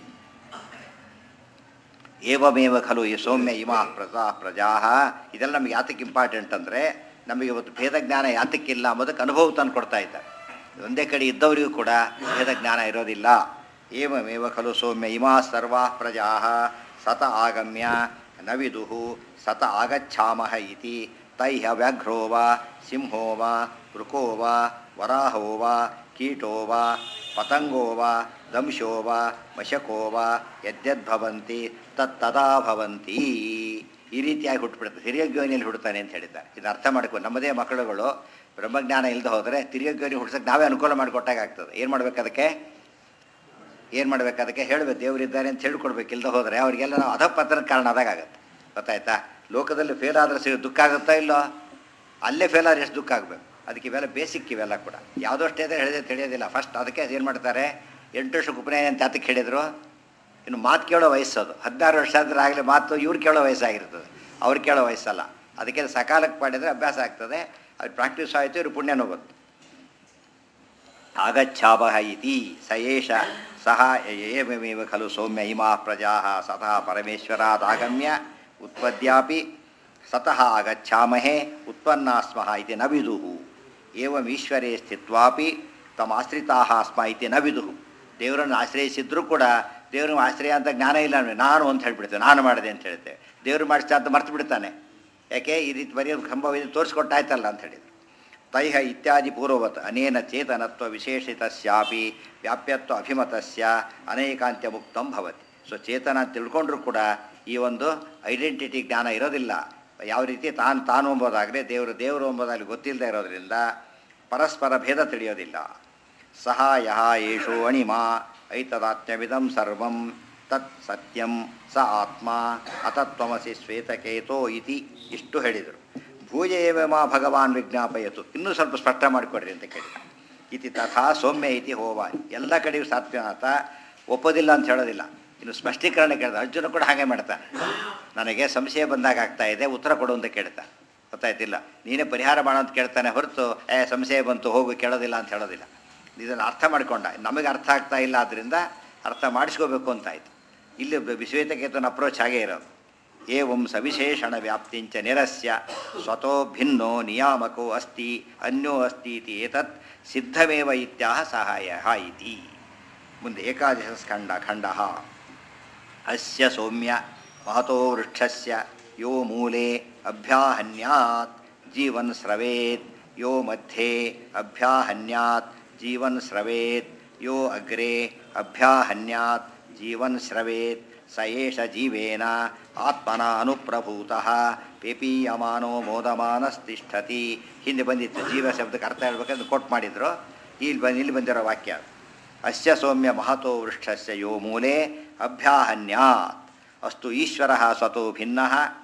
ಏವಮೇವ ಖಲು ಈ ಸೌಮ್ಯ ಇಮಾ ಪ್ರಜಾ ಪ್ರಜಾ ಇದೆಲ್ಲ ನಮಗೆ ಯಾತಕ್ಕೆ ಇಂಪಾರ್ಟೆಂಟ್ ಅಂದರೆ ನಮಗೆ ಇವತ್ತು ಭೇದ ಜ್ಞಾನ ಯಾತಕ್ಕಿಲ್ಲ ಅನ್ನೋದಕ್ಕೆ ಅನುಭವ ತಂದು ಕೊಡ್ತಾ ಇದ್ದಾರೆ ಒಂದೇ ಕಡೆ ಇದ್ದವರಿಗೂ ಕೂಡ ಭೇದ ಜ್ಞಾನ ಇರೋದಿಲ್ಲ ಏವಮೇವ ಖಲು ಸೌಮ್ಯ ಇಮಾ ಸರ್ವಾ ಪ್ರಜಾ ಸತ ಆಗಮ್ಯ ನ ವಿದುಹು ಸತ ಆಗಚ್ಛಾಮಹ ಇತಿ ತೈಹ ವ್ಯಾಘ್ರೋ ವಾ ಸಿಂಹೋ ವಾ ವೃಕೋ ವಾ ವರಾಹೋ ವಾ ಕೀಟೋ ವಾ ಪತಂಗೋ ವಾ ದಂಶೋ ವಾ ಮಶಕೋ ವಾ ಯದ್ಯದ್ಭವಂತಿ ತತ್ತದಾ ಭವಂತಿ ಈ ರೀತಿಯಾಗಿ ಹುಟ್ಟುಬಿಡುತ್ತೆ ಹಿರಿಯಜ್ಞಾನಿಯಲ್ಲಿ ಹುಡ್ತಾನೆ ಅಂತ ಹೇಳಿದ್ದಾರೆ ಇದು ಅರ್ಥ ಮಾಡ್ಕೊ ನಮ್ಮದೇ ಮಕ್ಕಳುಗಳು ಬ್ರಹ್ಮಜ್ಞಾನ ಇಲ್ಲದೆ ಹೋದರೆ ತಿರಿಯಜ್ಞಾನಿ ಹುಡ್ಸಕ್ಕೆ ನಾವೇ ಅನುಕೂಲ ಮಾಡಿಕೊಟ್ಟಾಗ ಆಗ್ತದೆ ಏನು ಮಾಡ್ಬೇಕು ಅದಕ್ಕೆ ಏನು ಮಾಡ್ಬೇಕು ಅದಕ್ಕೆ ಹೇಳಬೇಕು ದೇವರಿದ್ದಾರೆ ಅಂತ ಹೇಳ್ಕೊಡ್ಬೇಕು ಇಲ್ಲದೆ ಹೋದರೆ ಅವರಿಗೆಲ್ಲ ನಾವು ಅಧಪತನಕ್ಕೆ ಕಾರಣ ಆದಾಗ ಆಗುತ್ತೆ ಗೊತ್ತಾಯ್ತಾ ಲೋಕದಲ್ಲಿ ಫೇಲ್ ಆದರೆ ಸಿಗ ದುಃಖ ಆಗುತ್ತಾ ಇಲ್ಲೋ ಅಲ್ಲೇ ಫೇಲ್ ಆದರೆ ಎಷ್ಟು ದುಃಖ ಆಗಬೇಕು ಅದಕ್ಕೆ ಇವೆಲ್ಲ ಬೇಸಿಕ್ ಇವೆಲ್ಲ ಕೂಡ ಯಾವುದೋ ಅಷ್ಟೇ ಆದರೆ ಹೇಳಿದೆ ತಿಳಿಯೋದಿಲ್ಲ ಫಸ್ಟ್ ಅದಕ್ಕೆ ಏನು ಮಾಡ್ತಾರೆ ಎಂಟು ವರ್ಷಕ್ಕೆ ಉಪನಯನ ಅಂತ ಯಾತಕ್ಕೆ ಹೇಳಿದರು ಇನ್ನು ಮಾತು ಕೇಳೋ ವಯಸ್ಸದು ಹದಿನಾರು ವರ್ಷ ಆದರೆ ಆಗಲೇ ಮಾತು ಇವ್ರು ಕೇಳೋ ವಯಸ್ಸಾಗಿರ್ತದೆ ಅವ್ರು ಕೇಳೋ ವಯಸ್ಸಲ್ಲ ಅದಕ್ಕೆ ಸಕಾಲಕ್ಕೆ ಮಾಡಿದರೆ ಅಭ್ಯಾಸ ಆಗ್ತದೆ ಅದು ಪ್ರಾಕ್ಟೀಸ್ ಆಯಿತು ಇವ್ರು ಪುಣ್ಯನೂ ಬಂತು ಆಗಚ್ಛಾವಹ ಇತಿ ಸ ಏಷ ಸಹ ಏವಮೇವ ಖಲು ಸೌಮ್ಯ ಇಮಾ ಪ್ರಜಾ ಸತಃ ಪರಮೇಶ್ವರಾದಾಗಮ್ಯ ಉತ್ಪದ್ಯಾಪಿ ಸತಃ ಆಗಚ್ಛಾಮಹೇ ಉತ್ಪನ್ನಾಸ್ಮಃ ಇತಿ ನ ವಿದುಃ ಏವಂ ಈಶ್ವರೇ ಸ್ಥಿತ್ವಾಪಿ ತಮ್ಮ ಆಶ್ರಿತಾ ಸ್ಮ ಇತಿ ನ ವಿದುಃ ದೇವರನ್ನು ಆಶ್ರಯಿಸಿದ್ರು ಕೂಡ ದೇವ್ರನ್ನ ಆಶ್ರಯ ಅಂತ ಜ್ಞಾನ ಇಲ್ಲ ಅವ್ನಿಗೆ. ನಾನು ಅಂತ ಹೇಳ್ಬಿಡ್ತೇವೆ ನಾನು ಮಾಡಿದೆ ಅಂತ ಹೇಳ್ತೇವೆ ದೇವರು ಮಾಡಿಸ್ತಾ ಅಂತ ಮರ್ತು ಬಿಡ್ತಾನೆ ಯಾಕೆ ಈ ರೀತಿ ಬರೆಯೋದು ಸಂಭವ ಇದು ತೋರಿಸ್ಕೊಟ್ಟಾಯ್ತಲ್ಲ ಅಂತ ಹೇಳಿದ್ರು ತೈಹ ಇತ್ಯಾದಿ ಪೂರ್ವವತ್ ಅನೇನ ಚೇತನತ್ವ ವಿಶೇಷಿತಸ್ಯಾಪಿ ವ್ಯಾಪ್ಯತ್ವ ಅಭಿಮತಸ್ಯ ಅನೇಕಾಂತ್ಯ ಮುಕ್ತಂ ಭವತಿ ಸೊ ಚೇತನ ಅಂತ ತಿಳ್ಕೊಂಡ್ರೂ ಕೂಡ ಈ ಒಂದು ಐಡೆಂಟಿಟಿ ಜ್ಞಾನ ಇರೋದಿಲ್ಲ ಯಾವ ರೀತಿ ತಾನು ತಾನು ಎಂಬುದಾಗಲಿ ದೇವರು ದೇವರು ಎಂಬುದಾಗಲಿ ಗೊತ್ತಿಲ್ಲದೆ ಇರೋದ್ರಿಂದ ಪರಸ್ಪರ ಭೇದ ತಿಳಿಯೋದಿಲ್ಲ ಸಹಾಯ ಯೇಷು ಅಣಿಮ ಐತದಾತ್ಮ್ಯವಿದಂ ಸರ್ವಂ ತತ್ ಸತ್ಯಂ ಸ ಆತ್ಮ ಅತತ್ವಮಸಿ ಶ್ವೇತಕೇತೋ ಇತಿ ಇಷ್ಟು ಹೇಳಿದರು ಭೂಯ ಏವ ಮಾ ಭಗವಾನ್ ವಿಜ್ಞಾಪಯತು ಇನ್ನೂ ಸ್ವಲ್ಪ ಸ್ಪಷ್ಟ ಮಾಡಿಕೊಡ್ರಿ ಅಂತ ಕೇಳಿ ಇತಿ ತಥಾ ಸೌಮ್ಯ ಇತಿ ಹೋವ ಎಲ್ಲ ಕಡೆಯೂ ಸಾತ್ವನಾಥ ಒಪ್ಪೋದಿಲ್ಲ ಅಂತ ಹೇಳೋದಿಲ್ಲ ಇನ್ನು ಸ್ಪಷ್ಟೀಕರಣ ಕೇಳಿದ ಅರ್ಜುನ ಕೂಡ ಹಾಗೆ ಮಾಡ್ತಾನೆ ನನಗೆ ಸಂಶಯ ಬಂದಾಗ ಆಗ್ತಾ ಇದೆ ಉತ್ತರ ಕೊಡು ಅಂತ ಕೇಳ್ತಾನೆ ಗೊತ್ತಾಯ್ತಿಲ್ಲ ನೀನೇ ಪರಿಹಾರ ಮಾಡೋ ಅಂತ ಕೇಳ್ತಾನೆ ಹೊರತು ಏ ಸಂಶಯ ಬಂತು ಹೋಗು ಕೇಳೋದಿಲ್ಲ ಅಂತ ಹೇಳೋದಿಲ್ಲ ಇದನ್ನು ಅರ್ಥ ಮಾಡಿಕೊಂಡ ನಮಗೆ ಅರ್ಥ ಆಗ್ತಾ ಇಲ್ಲ ಆದ್ದರಿಂದ ಅರ್ಥ ಮಾಡಿಸ್ಕೋಬೇಕು ಅಂತಾಯ್ತು ಇಲ್ಲಿ ವಿಶ್ವೇತಕೇತನ ಅಪ್ರೋಚ್ ಹಾಗೇ ಇರೋದು ಏವಂ ಸವಿಶೇಷಣ ವ್ಯಾಪ್ತಿಂಚ ನಿರಸ್ಯ ಸ್ವತೋ ಭಿನ್ನೋ ನಿಯಾಮಕೋ ಅಸ್ತಿ ಅನ್ಯೋ ಅಸ್ತಿ ಇತಿ ಏತತ್ ಸಿದ್ಧಮೇವ ಇತ್ಯಾಹ ಸಹಾಯ ಇತಿ ಮುಂದೆ ಏಕಾದಶ ಸ್ಕಂಡ ಖಂಡ ಅಸ್ಯ ಸೌಮ್ಯ ಮಹತೋ ವೃಕ್ಷಸ್ಯ ಯೋ ಮೂಲೆ ಅಭ್ಯಾಹನ್ಯಾತ್ ಜೀವನ್ ಸ್ರವೇತ್ ಯೋ ಮಧ್ಯೆ ಅಭ್ಯಾಹನ್ಯಾತ್ ಜೀವನ್ ಸ್ರವೇತ್ ಯೋ ಅಗ್ರೆ ಅಭ್ಯಾಹನ್ಯಾತ್ ಜೀವನ್ ಸ್ರವೇತ್ ಸ ಏಷ ಜೀವೇನ ಆತ್ಮನ ಅನುಪ್ರಭೂತಃ ಪೇಪೀಯಮಾನೋ ಮೋದಮಾನಸ್ತಿಷ್ಠತಿ ಹಿಂದೆ ಬಂದಿತ್ತು ಜೀವ ಶಬ್ದಕ್ಕೆ ಅರ್ಥ ಹೇಳ್ಬೇಕಂದ್ರೆ ಕೊಟ್ಟು ಮಾಡಿದ್ರು ಇಲ್ಲಿ ಬಂದು ಇಲ್ಲಿ ಬಂದಿರೋ ವಾಕ್ಯ ಅದು. ಅಸ್ಯ ಸೌಮ್ಯ ಮಹತೋ ವೃಕ್ಷಸ್ಯ ಯೋ ಮೂಲೆ ಅಭ್ಯಾಹನ್ಯಾತ್ ಅಸ್ತು ಈಶ್ವರ ಸ್ವತೋ ಭಿನ್ನ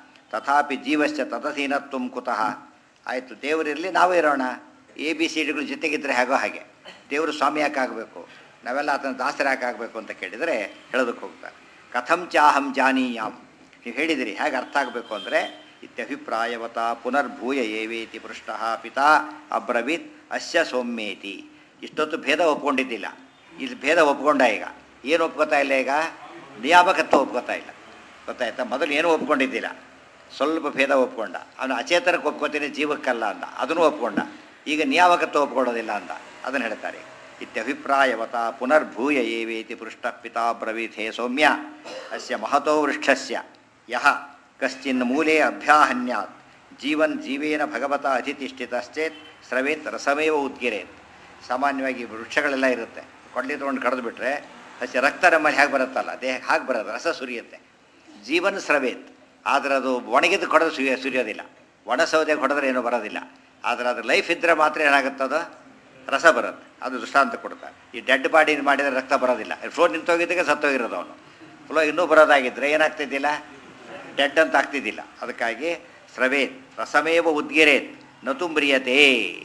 ತಥಾಪಿ ಜೀವಸ್ಯ ತದಧೀನತ್ವ ಕುತಃ ಆಯಿತು ದೇವರಿರಲಿ ನಾವು ಇರೋಣ ಎ ಬಿ ಸಿ ಡಿಗಳು ಜೊತೆಗಿದ್ರೆ ಹೇಗೋ ಹಾಗೆ ದೇವರು ಸ್ವಾಮಿ ಯಾಕಾಗಬೇಕು ನಾವೆಲ್ಲ ಆತನ ದಾಸರ ಯಾಕಾಗಬೇಕು ಅಂತ ಕೇಳಿದರೆ ಹೇಳೋದಕ್ಕೆ ಹೋಗ್ತಾರೆ ಕಥಂ ಚಾಹಂ ಜಾನೀಯಾಮ್ ನೀವು ಹೇಳಿದಿರಿ ಹೇಗೆ ಅರ್ಥ ಆಗಬೇಕು ಅಂದರೆ ಇತ್ಯಭಿಪ್ರಾಯವತ ಪುನರ್ಭೂಯ ಏವೇತಿ ಪೃಷ್ಟ ಪಿತಾ ಅಬ್ರವೀತ್ ಅಸ್ಯ ಸೌಮ್ಯೇತಿ ಇಷ್ಟೊತ್ತು ಭೇದ ಒಪ್ಕೊಂಡಿದ್ದಿಲ್ಲ ಇಲ್ಲಿ ಭೇದ ಒಪ್ಕೊಂಡ ಈಗ ಏನು ಒಪ್ಕೋತಾ ಇಲ್ಲ ಈಗ ನಿಯಾಮಕತ್ವ ಒಪ್ಕೋತಾ ಇಲ್ಲ ಗೊತ್ತಾಯ್ತಾ ಮೊದಲು ಏನೂ ಒಪ್ಕೊಂಡಿದ್ದಿಲ್ಲ ಸ್ವಲ್ಪ ಭೇದ ಒಪ್ಕೊಂಡ ಅವನು ಅಚೇತನಕ್ಕೆ ಒಪ್ಕೋತೀನಿ ಜೀವಕ್ಕಲ್ಲ ಅಂದ ಅದನ್ನು ಒಪ್ಕೊಂಡ ಈಗ ನಿಯಾಮಕತ್ವ ಒಪ್ಕೊಳ್ಳೋದಿಲ್ಲ ಅಂದ ಅದನ್ನು ಹೇಳ್ತಾರೆ ಇತ್ಯಭಿಪ್ರಾಯವತ ಪುನರ್ಭೂಯ ಏವೇತಿ ಪೃಷ್ಟ ಪಿತಾ ಬ್ರವೀತ್ ಹೇ ಸೌಮ್ಯ ಅಸ್ಯ ಮಹತೋ ವೃಕ್ಷಸ್ಯ ಯಹ ಕಶ್ಚಿನ್ ಮೂಲೆ ಅಭ್ಯಾಹನ್ಯಾತ್ ಜೀವನ್ ಜೀವೇನ ಭಗವತ ಅಧಿತಿಷ್ಠಿತಶ್ಚೇತ್ ಸ್ರವೇತ್ ರಸಮೇವ ಉದ್ಗಿರೇತ್ ಸಾಮಾನ್ಯವಾಗಿ ವೃಕ್ಷಗಳೆಲ್ಲ ಇರುತ್ತೆ ಕೊಡ್ಲಿ ತೊಗೊಂಡು ಕಡ್ದು ಬಿಟ್ರೆ ಹಸಿ ರಕ್ತ ನಮ್ಮಲ್ಲಿ ಹೇಗೆ ಬರುತ್ತಲ್ಲ ದೇಹಕ್ಕೆ ಹಾಗೆ ಬರೋದು ರಸ ಸುರಿಯುತ್ತೆ ಜೀವನ ಸ್ರವೇತ್ ಆದರೆ ಅದು ಒಣಗಿದ್ದು ಕೊಡೋದು ಸುರಿಯ ಸುರಿಯೋದಿಲ್ಲ ಒಣ ಸೌದೆ ಕೊಡಿದ್ರೆ ಏನೂ ಬರೋದಿಲ್ಲ ಆದರೆ ಅದು ಲೈಫ್ ಇದ್ದರೆ ಮಾತ್ರ ಏನಾಗುತ್ತದು ರಸ ಬರುತ್ತೆ ಅದು ದೃಷ್ಟಾಂತ ಕೊಡ್ತಾರೆ ಈ ಡೆಡ್ ಬಾಡಿ ಮಾಡಿದರೆ ರಕ್ತ ಬರೋದಿಲ್ಲ ಫ್ಲೋ ನಿಂತೋಗಿದ್ದಕ್ಕೆ ಸತ್ತೋಗಿರೋದು ಅವನು ಫ್ಲೋ ಇನ್ನೂ ಬರೋದಾಗಿದ್ದರೆ ಏನಾಗ್ತಿದ್ದಿಲ್ಲ ಡೆಡ್ ಅಂತ ಆಗ್ತಿದ್ದಿಲ್ಲ ಅದಕ್ಕಾಗಿ ಸ್ರವೇತ್ ರಸಮೇವ ಉದ್ಗಿರೇತ್ ನತುಂಬ್ರಿಯತೆ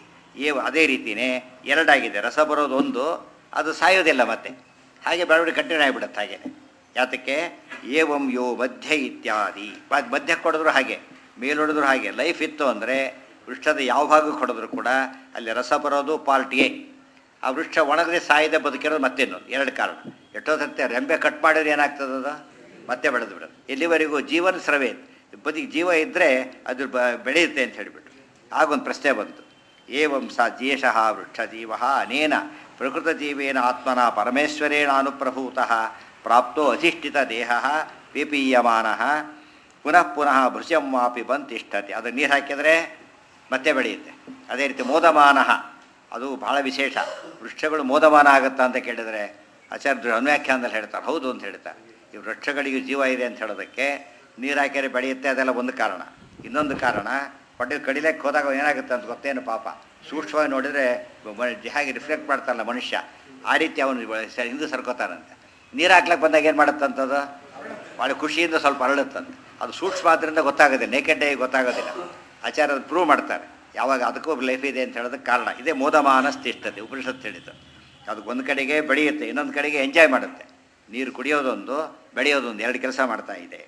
ಏವ ಅದೇ ರೀತಿಯೇ ಎರಡಾಗಿದೆ ರಸ ಬರೋದು ಒಂದು ಅದು ಸಾಯೋದಿಲ್ಲ ಮತ್ತೆ ಹಾಗೆ ಬೆಳವಣಿಗೆ ಕಂಟಿನ್ಯೂ ಆಗಿಬಿಡುತ್ತೆ ಹಾಗೆ ಯಾತಕ್ಕೆ ಏವಂ ಯೋ ಮಧ್ಯ ಇತ್ಯಾದಿ ಮ- ಮಧ್ಯ ಕೊಡಿದ್ರು ಹಾಗೆ ಮೇಲೊಡಿದ್ರು ಹಾಗೆ ಲೈಫ್ ಇತ್ತು ಅಂದರೆ ವೃಕ್ಷದ ಯಾವ ಭಾಗಕ್ಕೆ ಹೊಡೆದ್ರು ಕೂಡ ಅಲ್ಲಿ ರಸ ಬರೋದು ಪಾರ್ಟ್ ಎ ಆ ವೃಕ್ಷ ಒಣಗದೆ ಸಾಯದೆ ಬದುಕಿರೋದು ಮತ್ತೇನೊಂದು ಎರಡು ಕಾರಣ ಎಷ್ಟೊತ್ತಂತೆ ರೆಂಬೆ ಕಟ್ ಮಾಡಿದ್ರೆ ಏನಾಗ್ತದದು ಮತ್ತೆ ಬೆಳೆದು ಬಿಡೋದು ಎಲ್ಲಿವರೆಗೂ ಜೀವನ ಸ್ರವೇ ಬದುಕಿ ಜೀವ ಇದ್ದರೆ ಅದು ಬ ಬೆಳೆಯುತ್ತೆ ಅಂತ ಹೇಳಿಬಿಟ್ಟು ಆಗೊಂದು ಪ್ರಶ್ನೆ ಬಂತು ಏವಂ ಸ ಜೇಷಃ ವೃಕ್ಷಜೀವ ಅನೇನ ಪ್ರಕೃತಜೀವೇನ ಆತ್ಮನ ಪರಮೇಶ್ವರೇಣ ಅನುಪ್ರಭೂತಃ ಪ್ರಾಪ್ತೋ ಅಧಿಷ್ಠಿತ ದೇಹ ಪೀಪೀಯಮಾನ ಪುನಃ ಪುನಃ ಭೃಶ್ಯಂ ವಾಪಿ ಬಂತಿಷ್ಠತೆ ಅದು ನೀರು ಹಾಕಿದರೆ ಮತ್ತೆ ಬೆಳೆಯುತ್ತೆ ಅದೇ ರೀತಿ ಮೋದಮಾನ ಅದು ಬಹಳ ವಿಶೇಷ ವೃಕ್ಷಗಳು ಮೋದಮಾನ ಆಗುತ್ತಾ ಅಂತ ಕೇಳಿದರೆ ಆಚಾರ್ಯರು ಅನ್ವ್ಯಾಖ್ಯಾನದಲ್ಲಿ ಹೇಳ್ತಾರೆ ಹೌದು ಅಂತ ಹೇಳ್ತಾರೆ ಈ ವೃಕ್ಷಗಳಿಗೂ ಜೀವ ಇದೆ ಅಂತ ಹೇಳೋದಕ್ಕೆ ನೀರು ಹಾಕಿದ್ರೆ ಬೆಳೆಯುತ್ತೆ ಅದೆಲ್ಲ ಒಂದು ಕಾರಣ ಇನ್ನೊಂದು ಕಾರಣ ಹೊಟ್ಟೆ ಕಡಿಲಕ್ಕೆ ಹೋದಾಗ ಏನಾಗುತ್ತೆ ಅಂತ ಗೊತ್ತೇನು ಪಾಪ ಸೂಕ್ಷ್ಮವಾಗಿ ನೋಡಿದರೆ ಮ- ಹಾಗೆ ರಿಫ್ಲೆಕ್ಟ್ ಮಾಡ್ತಾರಲ್ಲ ಮನುಷ್ಯ ಆ ರೀತಿ ಅವನು ಸ- ಹಿಂದೆ ಸರ್ಕೋತಾನಂತೆ ನೀರು ಹಾಕ್ಲಕ್ಕೆ ಬಂದಾಗ ಏನು ಮಾಡುತ್ತಂಥದ್ದು ಭಾಳ ಖುಷಿಯಿಂದ ಸ್ವಲ್ಪ ಅರಳುತ್ತಂತೆ ಅದು ಸೂಕ್ಷ್ಮ ಆದ್ದರಿಂದ ಗೊತ್ತಾಗೋದಿಲ್ಲ ನೇಕೆಡ್ ಡೇ ಗೊತ್ತಾಗೋದಿಲ್ಲ ಆಚಾರ್ಯ ಅದು ಪ್ರೂವ್ ಮಾಡ್ತಾರೆ ಯಾವಾಗ ಅದಕ್ಕೂ ಲೈಫ್ ಇದೆ ಅಂತ ಹೇಳೋದಕ್ಕೆ ಕಾರಣ ಇದೇ ಮೋದಮಾನ ಸ್ಥಿಷ್ಠತೆ ಉಪನಿಷತ್ತು ಹೇಳಿದ್ದು ಅದಕ್ಕೆ ಒಂದು ಕಡೆಗೆ ಬೆಳೆಯುತ್ತೆ ಇನ್ನೊಂದು ಕಡೆಗೆ ಎಂಜಾಯ್ ಮಾಡುತ್ತೆ ನೀರು ಕುಡಿಯೋದೊಂದು ಬೆಳೆಯೋದೊಂದು ಎರಡು ಕೆಲಸ ಮಾಡ್ತಾ ಇದೆ